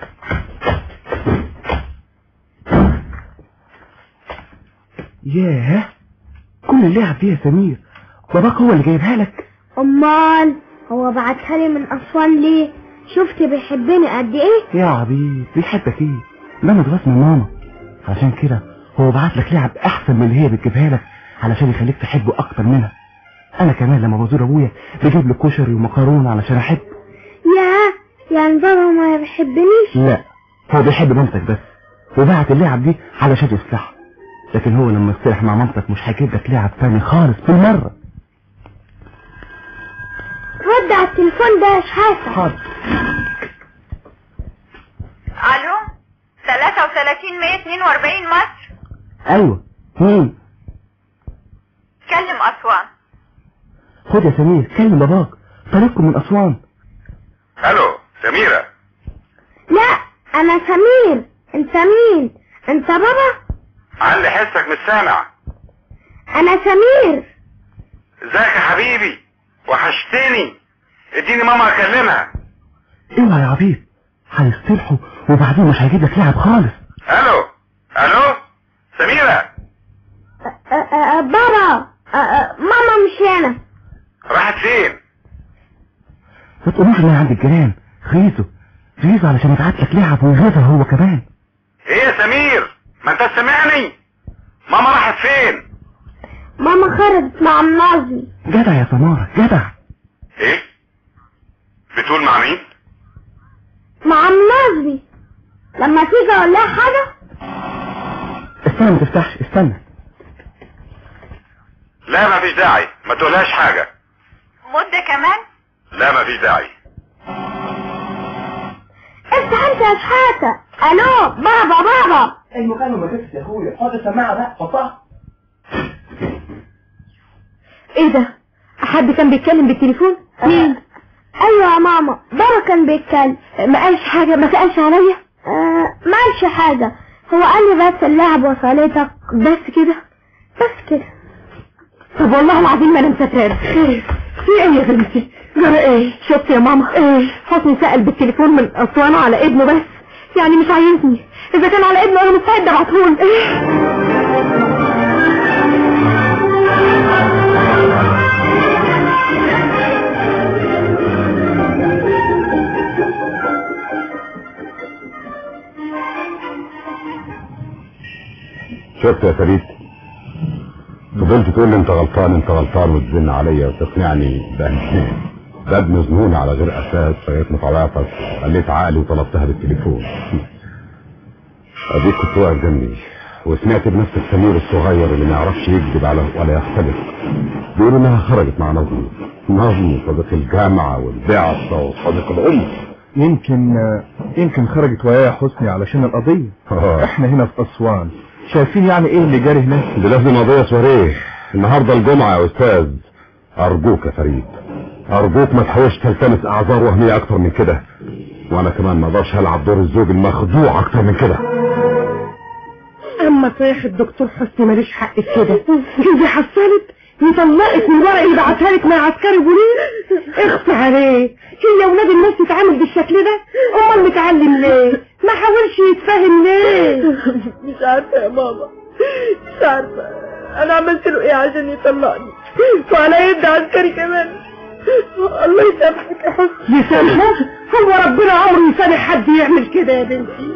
ياه كل اللعب دي يا سمير باباك هو اللي جايبها لك أمال هو بعتها لي من أسوان ليه شفت بيحبني قد إيه يا عبيد بيحبك ايه ده متغاظ من ماما عشان كده هو بعت لك لعب احسن من اللي هي بتجيبها لك علشان يخليك تحبه اكتر منها انا كمان لما بزور ابويا بجيب له كشري ومكرونه علشان احب يا يعني بابا ما بيحبنيش لا هو بيحب مامتك بس وبعت اللعب دي علشان يصلحها لكن هو لما يصلح مع مامتك مش هيجيب لك لعب تاني خالص بالمره رد على التليفون ده يا شحاتة حاضر الو 33 142 مصر ايوه مين كلم اسوان خد يا سمير كلم باباك طريقكم من اسوان الو سميرة لا أنا سمير أنت مين أنت بابا علي حسك مش سامع أنا سمير ازيك يا حبيبي وحشتني اديني ماما اكلمها اوعى يا عبيد هيصطلحوا وبعدين مش هيجيب لك لعب خالص الو الو سميرة أ- أ- أ- بابا أ- أ- ماما مش هنا راحت فين ما تقولوش انها عند الجيران غيظه غيظه علشان يبعت لك لعب ويغيظها هو كمان ايه يا سمير ما انت سامعني ماما راحت فين ماما خرجت مع مناظي جدع يا سمارة جدع ايه بتقول مع مين مع مناظي لما تيجي أقول لها حاجة استنى ما تفتحش استنى لا ما فيش داعي ما تقولهاش حاجة مدة كمان لا ما فيش داعي افتح انت يا شحاتة الو بابا بابا المكالمة ما جبتش يا اخويا خد السماعة بقى حطها ايه ده حد كان بيتكلم بالتليفون مين ايوه يا ماما بابا كان بيتكلم ما قالش حاجة ما سألش عليا آه ما قالش حاجة هو قال لي بس اللعب وصلتك بس كده بس كده طب والله العظيم ما انا مسافرة خير في ايه يا بنتي جرى ايه شفت يا ماما ايه حسني سأل بالتليفون من اسوان على ابنه بس يعني مش عايزني اذا كان على ابنه انا مستعد ابعتهولي ايه شفت يا فريد فضلت تقول لي انت غلطان انت غلطان وتزن عليا وتقنعني بان ده ابن زنون على غير اساس فجيت متعاطف خليت عقلي وطلبتها بالتليفون اديك كنت واقف جنبي وسمعت بنفسك سمير الصغير اللي ما يعرفش يكذب على ولا يختلف بيقولوا انها خرجت مع نظمي نظمي صديق الجامعة والبعثة وصديق الأم يمكن يمكن خرجت ويايا حسني علشان القضية آه. احنا هنا في أسوان شايفين يعني ايه اللي جاري هناك دي لازم قضية سوريه النهاردة الجمعة يا أستاذ أرجوك يا فريد أرجوك ما تحاولش تلتمس أعذار وهمية أكتر من كده وأنا كمان ما اقدرش ألعب دور الزوج المخدوع أكتر من كده اما صيح الدكتور حسني ماليش حق في كده دي حصلت يطلقك من الورق اللي بعتها لك مع عسكري بوليس اخفى عليه هي ولاد الناس تتعامل بالشكل ده امال متعلم ليه ما حاولش يتفاهم ليه مش عارفة يا ماما مش عارفة انا عملت له ايه عشان يطلقني وعلى يد عسكري كمان الله يسامحك يا حسن يسامحه هو ربنا عمره يسامح حد يعمل كده يا بنتي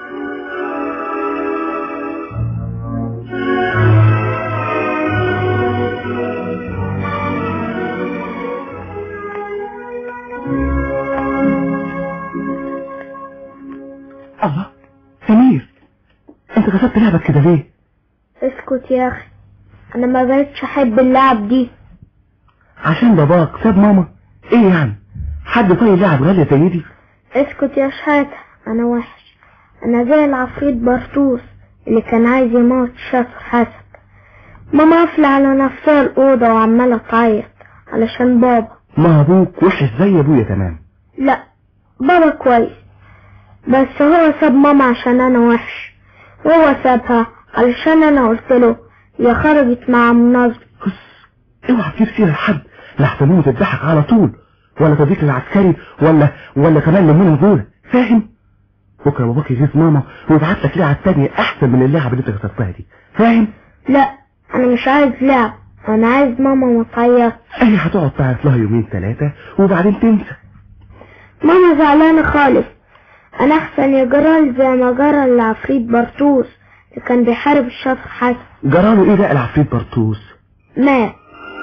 الله سمير انت كسرت لعبك كده ليه اسكت يا اخي انا ما بقتش احب اللعب دي عشان باباك ساب ماما ايه يعني حد طيب لعب غالية زي دي اسكت يا شحاتة انا وحش انا زي العفريت برطوس اللي كان عايز يموت شاطر حسن ماما قافلة على نفسها الأوضة وعمالة تعيط علشان بابا ما ابوك وحش زي ابويا تمام لا بابا كويس بس هو ساب ماما عشان انا وحش هو سابها علشان انا قلت له يا خرجت مع منظم اوعى تجيب سيرة لحد لحسن تضحك على طول ولا تضيق للعسكري ولا ولا كمان لمون الجولة فاهم بكره باباك يجيب ماما ويبعت لك لعبة تانية احسن من اللعبة اللي انت كسرتها دي فاهم لا انا مش عايز لعب انا عايز ماما ما تعيط اهي هتقعد تعيط لها يومين ثلاثة وبعدين تنسى ماما زعلانة خالص انا احسن يجرى زي ما جرى العفريت برطوس اللي كان بيحارب الشاطر حسن جراله ايه بقى العفريت برطوس مات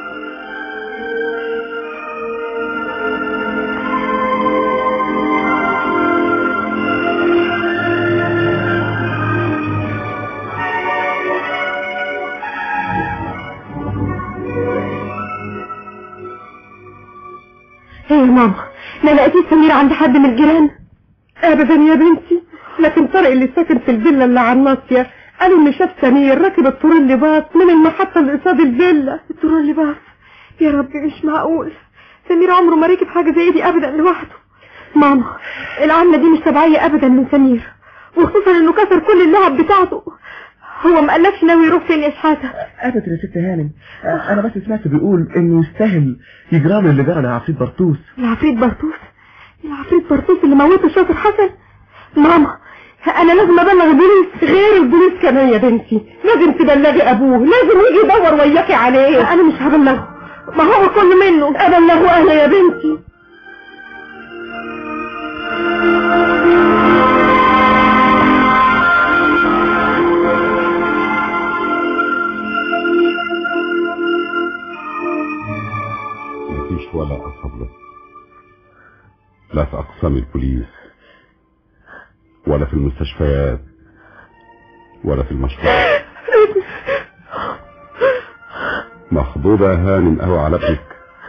ايه يا ماما ما لقيتيش سمير عند حد من الجيران ابدا يا بنتي لكن طارق اللي ساكن في الفيلا اللي على الناصيه قالوا ان شاف سمير راكب الطور اللي باص من المحطه اللي قصاد الفيلا الطور اللي باص يا ربي مش معقول سمير عمره ما ركب حاجة زي دي ابدا لوحده ماما العمله دي مش تبعيه ابدا من سمير وخصوصا انه كسر كل اللعب بتاعته هو ما قالكش ناوي يروح فين يا شحاته ابدا يا ست هانم انا بس سمعت بيقول انه يستاهل يجراله اللي جرى لعفريت برطوس العفريت برطوس العفريت برطوس اللي موته الشاطر حسن ماما انا لازم ابلغ البوليس غير البوليس كمان يا بنتي لازم تبلغي ابوه لازم يجي يدور وياكي عليه انا مش هبلغه ما هو كل منه ابلغه انا يا بنتي مفيش ولا أثر له لا في أقسام البوليس ولا في المستشفيات ولا في المشروع مخضوضة يا هانم قوي على ابنك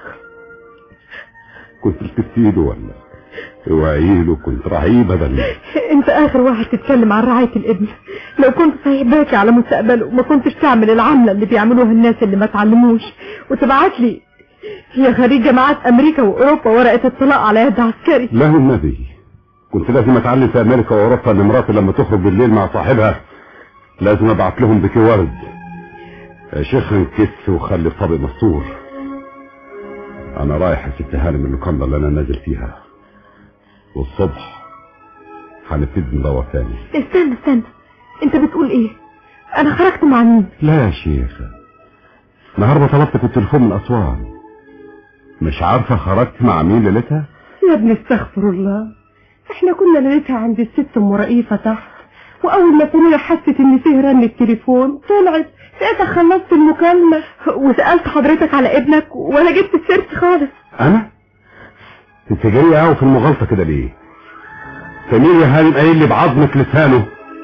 كنت بتفيده ولا اوعي له كنت رهيبة بدل انت اخر واحد تتكلم عن رعاية الابن لو كنت صحيح باكي على مستقبله ما كنتش تعمل العملة اللي بيعملوها الناس اللي ما تعلموش وتبعت لي يا خريج جامعات امريكا واوروبا ورقة اطلاع على يد عسكري لا النبي كنت لازم اتعلم في امريكا واوروبا ان مراتي لما تخرج بالليل مع صاحبها لازم ابعت لهم بكي ورد يا شيخ انكس وخلي الطبق مستور انا رايح يا ست هانم اللوكاندا اللي انا نازل فيها والصبح هنبتدي ندور تاني استنى استنى انت بتقول ايه انا خرجت مع مين لا يا شيخ النهارده طلبتك التليفون من اسوان مش عارفه خرجت مع مين ليلتها يا ابني استغفر الله احنا كنا ليلتها عند الست ام رئيفة تحت واول ما سميرة حست ان فيه رن التليفون طلعت ساعتها خلصت المكالمة وسألت حضرتك على ابنك ولا جبت السيرت خالص انا انت جايه قوي في المغالطه كده ليه سمير يا هانم قايل لي بعظمك لسانه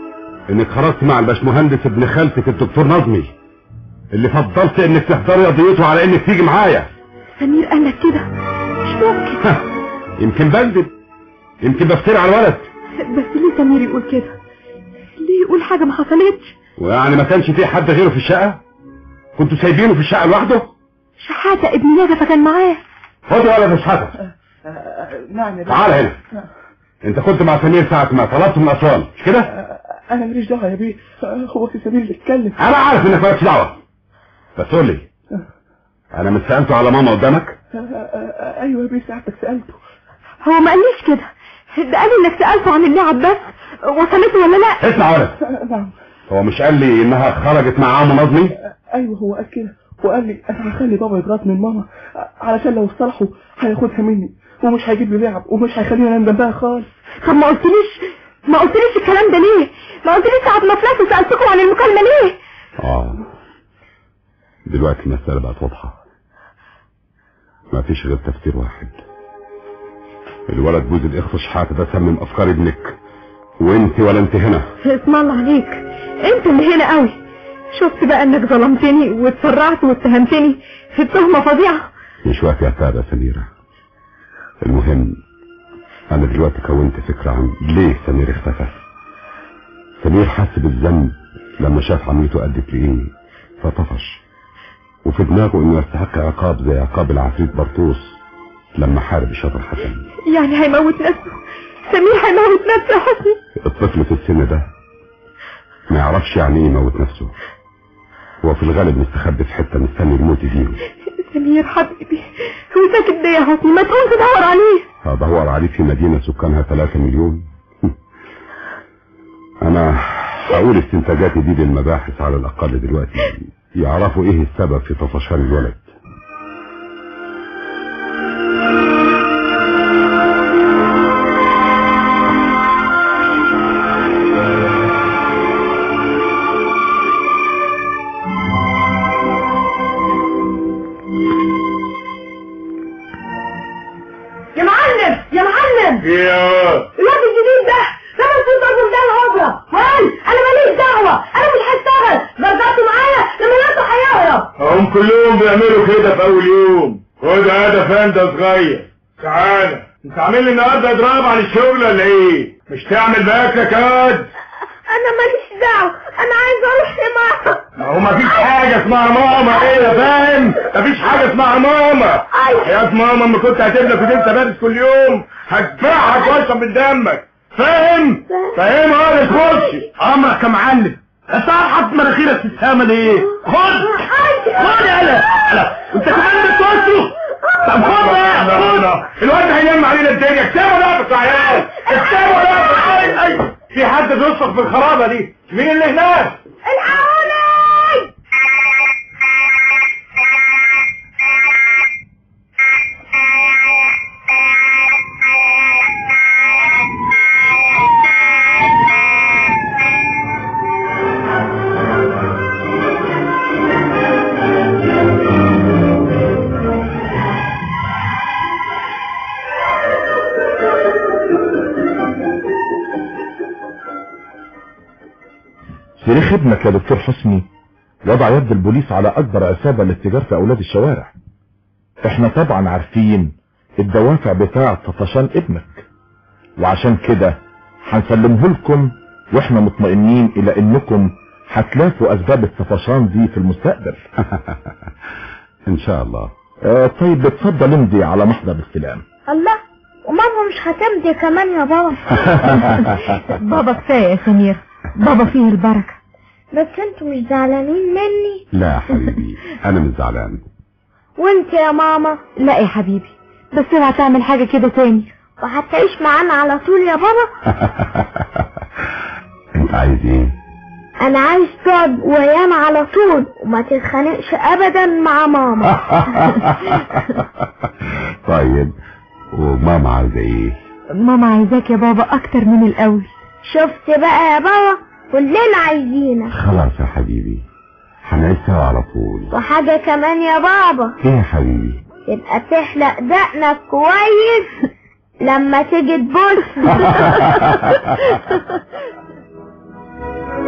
انك خرجت مع الباشمهندس ابن خالتك الدكتور نظمي اللي فضلت انك تحضري قضيته على انك تيجي معايا سمير قال لك كده مش ممكن يمكن بكذب يمكن بفتري على الولد بس ليه سمير يقول كده ليه يقول حاجة ما حصلتش ويعني ما كانش في حد غيره في الشقة كنتوا سايبينه في الشقة لوحده شحاتة ابن نجفة كان معاه خد ولد مش حاجة نعم يا بيه. تعال هنا انت كنت مع سمير ساعة ما طلبت من اسوان مش كده انا ماليش دعوه يا بيه هو في سبيل اللي اتكلم انا عارف انك مالكش دعوة بس قول لي انا مش سألته على ماما قدامك ايوه يا بيه ساعتك سالته هو ما قاليش كده ده قال انك سألته عن اللعب بس وصلته ولا لا اسمع ولد نعم هو مش قال لي انها خرجت مع عم نظمي ايوه هو قال كده وقال لي انا هخلي بابا يضغط من ماما علشان لو اصطلحوا هياخدها مني ومش هيجيب لي لعب ومش هيخليني انام جنبها خالص طب ما قلتليش ما قلتليش الكلام ده ليه ما قلتليش ساعة ما طلعت سألتكم عن المكالمة ليه اه دلوقتي المسألة بقت واضحة ما فيش غير تفسير واحد الولد بوز الاخ شحات ده سمم افكار ابنك وانت ولا انت هنا اسم الله عليك انت اللي هنا قوي شفت بقى انك ظلمتني واتسرعت واتهمتني في التهمة فظيعة مش وقت يا سادة سميرة المهم انا دلوقتي كونت فكرة عن ليه سمير اختفى سمير حس بالذنب لما شاف عميته أدت لإيه فطفش وفي دماغه انه يستحق عقاب زي عقاب العفريت برطوس لما حارب الشاطر حسن يعني هيموت نفسه سمير هيموت نفسه يا حسني الطفل في السن ده ما يعرفش يعني ايه يموت نفسه هو في الغالب مستخبي في حته مستني الموت يجيله سمير حبيبي هو ساكت ليه يا حسني ما تقوم تدور عليه هدور عليه في مدينة سكانها 3 مليون انا هقول استنتاجاتي دي للمباحث على الاقل دلوقتي يعرفوا ايه السبب في طفشان الولد يا معلم يا معلم يا الواد الجديد ده لما تكون ضرب ده الهجرة قال انا ماليش دعوة انا مش هشتغل برضعته معايا لما يطلع هيهرب هم كلهم بيعملوا كده في اول يوم خد هذا فانده صغير تعالى انت عامل لي النهارده اضراب عن الشغل ولا ايه مش تعمل باكلك يا واد انا ماليش دعوة انا عايز اروح لماما هو مفيش حاجة اسمها ماما ايه يا فاهم مفيش حاجة اسمها ماما يا ماما ما كنت هتبلك وتنسى بارد كل يوم هدفعك واشرب من دمك فاهم فاهم اه تخش امرك يا معلم انت حاطط مناخيرك في السما ليه خد خد يالا انت كمان بتوصل طب خد بقى خد الواد هينام علينا الدنيا اكتبوا ده يا عيال اكتبوا ده في حد بيصرخ في الخرابه دي مين اللي هناك الحقوني في خدمك يا دكتور حسني وضع يد البوليس على اكبر عصابة للتجار في اولاد الشوارع احنا طبعا عارفين الدوافع بتاع طفشان ابنك وعشان كده هنسلمه لكم واحنا مطمئنين الى انكم هتلاقوا اسباب الطفشان دي في المستقبل ان شاء الله آه طيب اتفضل امضي على محضر الاستلام الله وماما مش هتمضي كمان يا بابا بابا كفاية يا سمير بابا فيه البركة بس انتوا مش زعلانين مني لا يا حبيبي انا مش زعلان وانت يا ماما لا يا حبيبي بس اوعى تعمل حاجة كده تاني وهتعيش معانا على طول يا بابا انت عايز ايه انا عايز تقعد ويانا على طول وما تتخانقش ابدا مع ماما طيب وماما عايزه ايه ماما عايزاك يا بابا اكتر من الاول شفت بقى يا بابا كلنا عايزينك خلاص يا حبيبي هنعيش سوا على طول وحاجة كمان يا بابا ايه يا حبيبي تبقى تحلق دقنك كويس لما تيجي تبص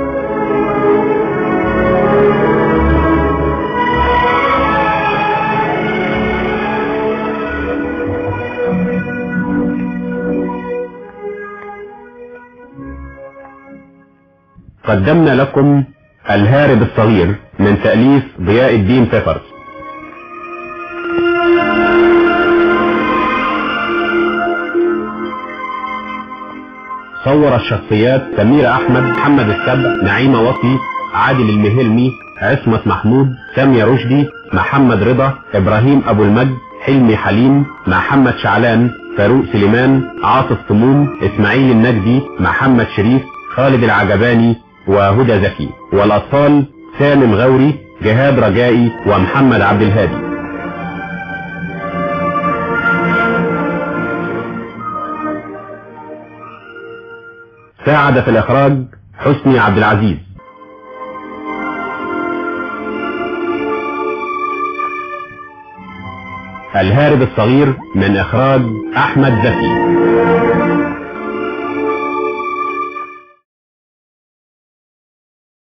قدمنا لكم الهارب الصغير من تأليف ضياء الدين بيبرز صور الشخصيات سميرة أحمد محمد السبع نعيمة وصي عادل المهلمي عصمت محمود سامية رشدي محمد رضا إبراهيم أبو المجد حلمي حليم محمد شعلان فاروق سليمان عاطف طموم إسماعيل النجدي محمد شريف خالد العجباني وهدى زكي والأطفال سالم غوري جهاد رجائي ومحمد عبد الهادي ساعد في الإخراج حسني عبد العزيز الهارب الصغير من إخراج أحمد زكي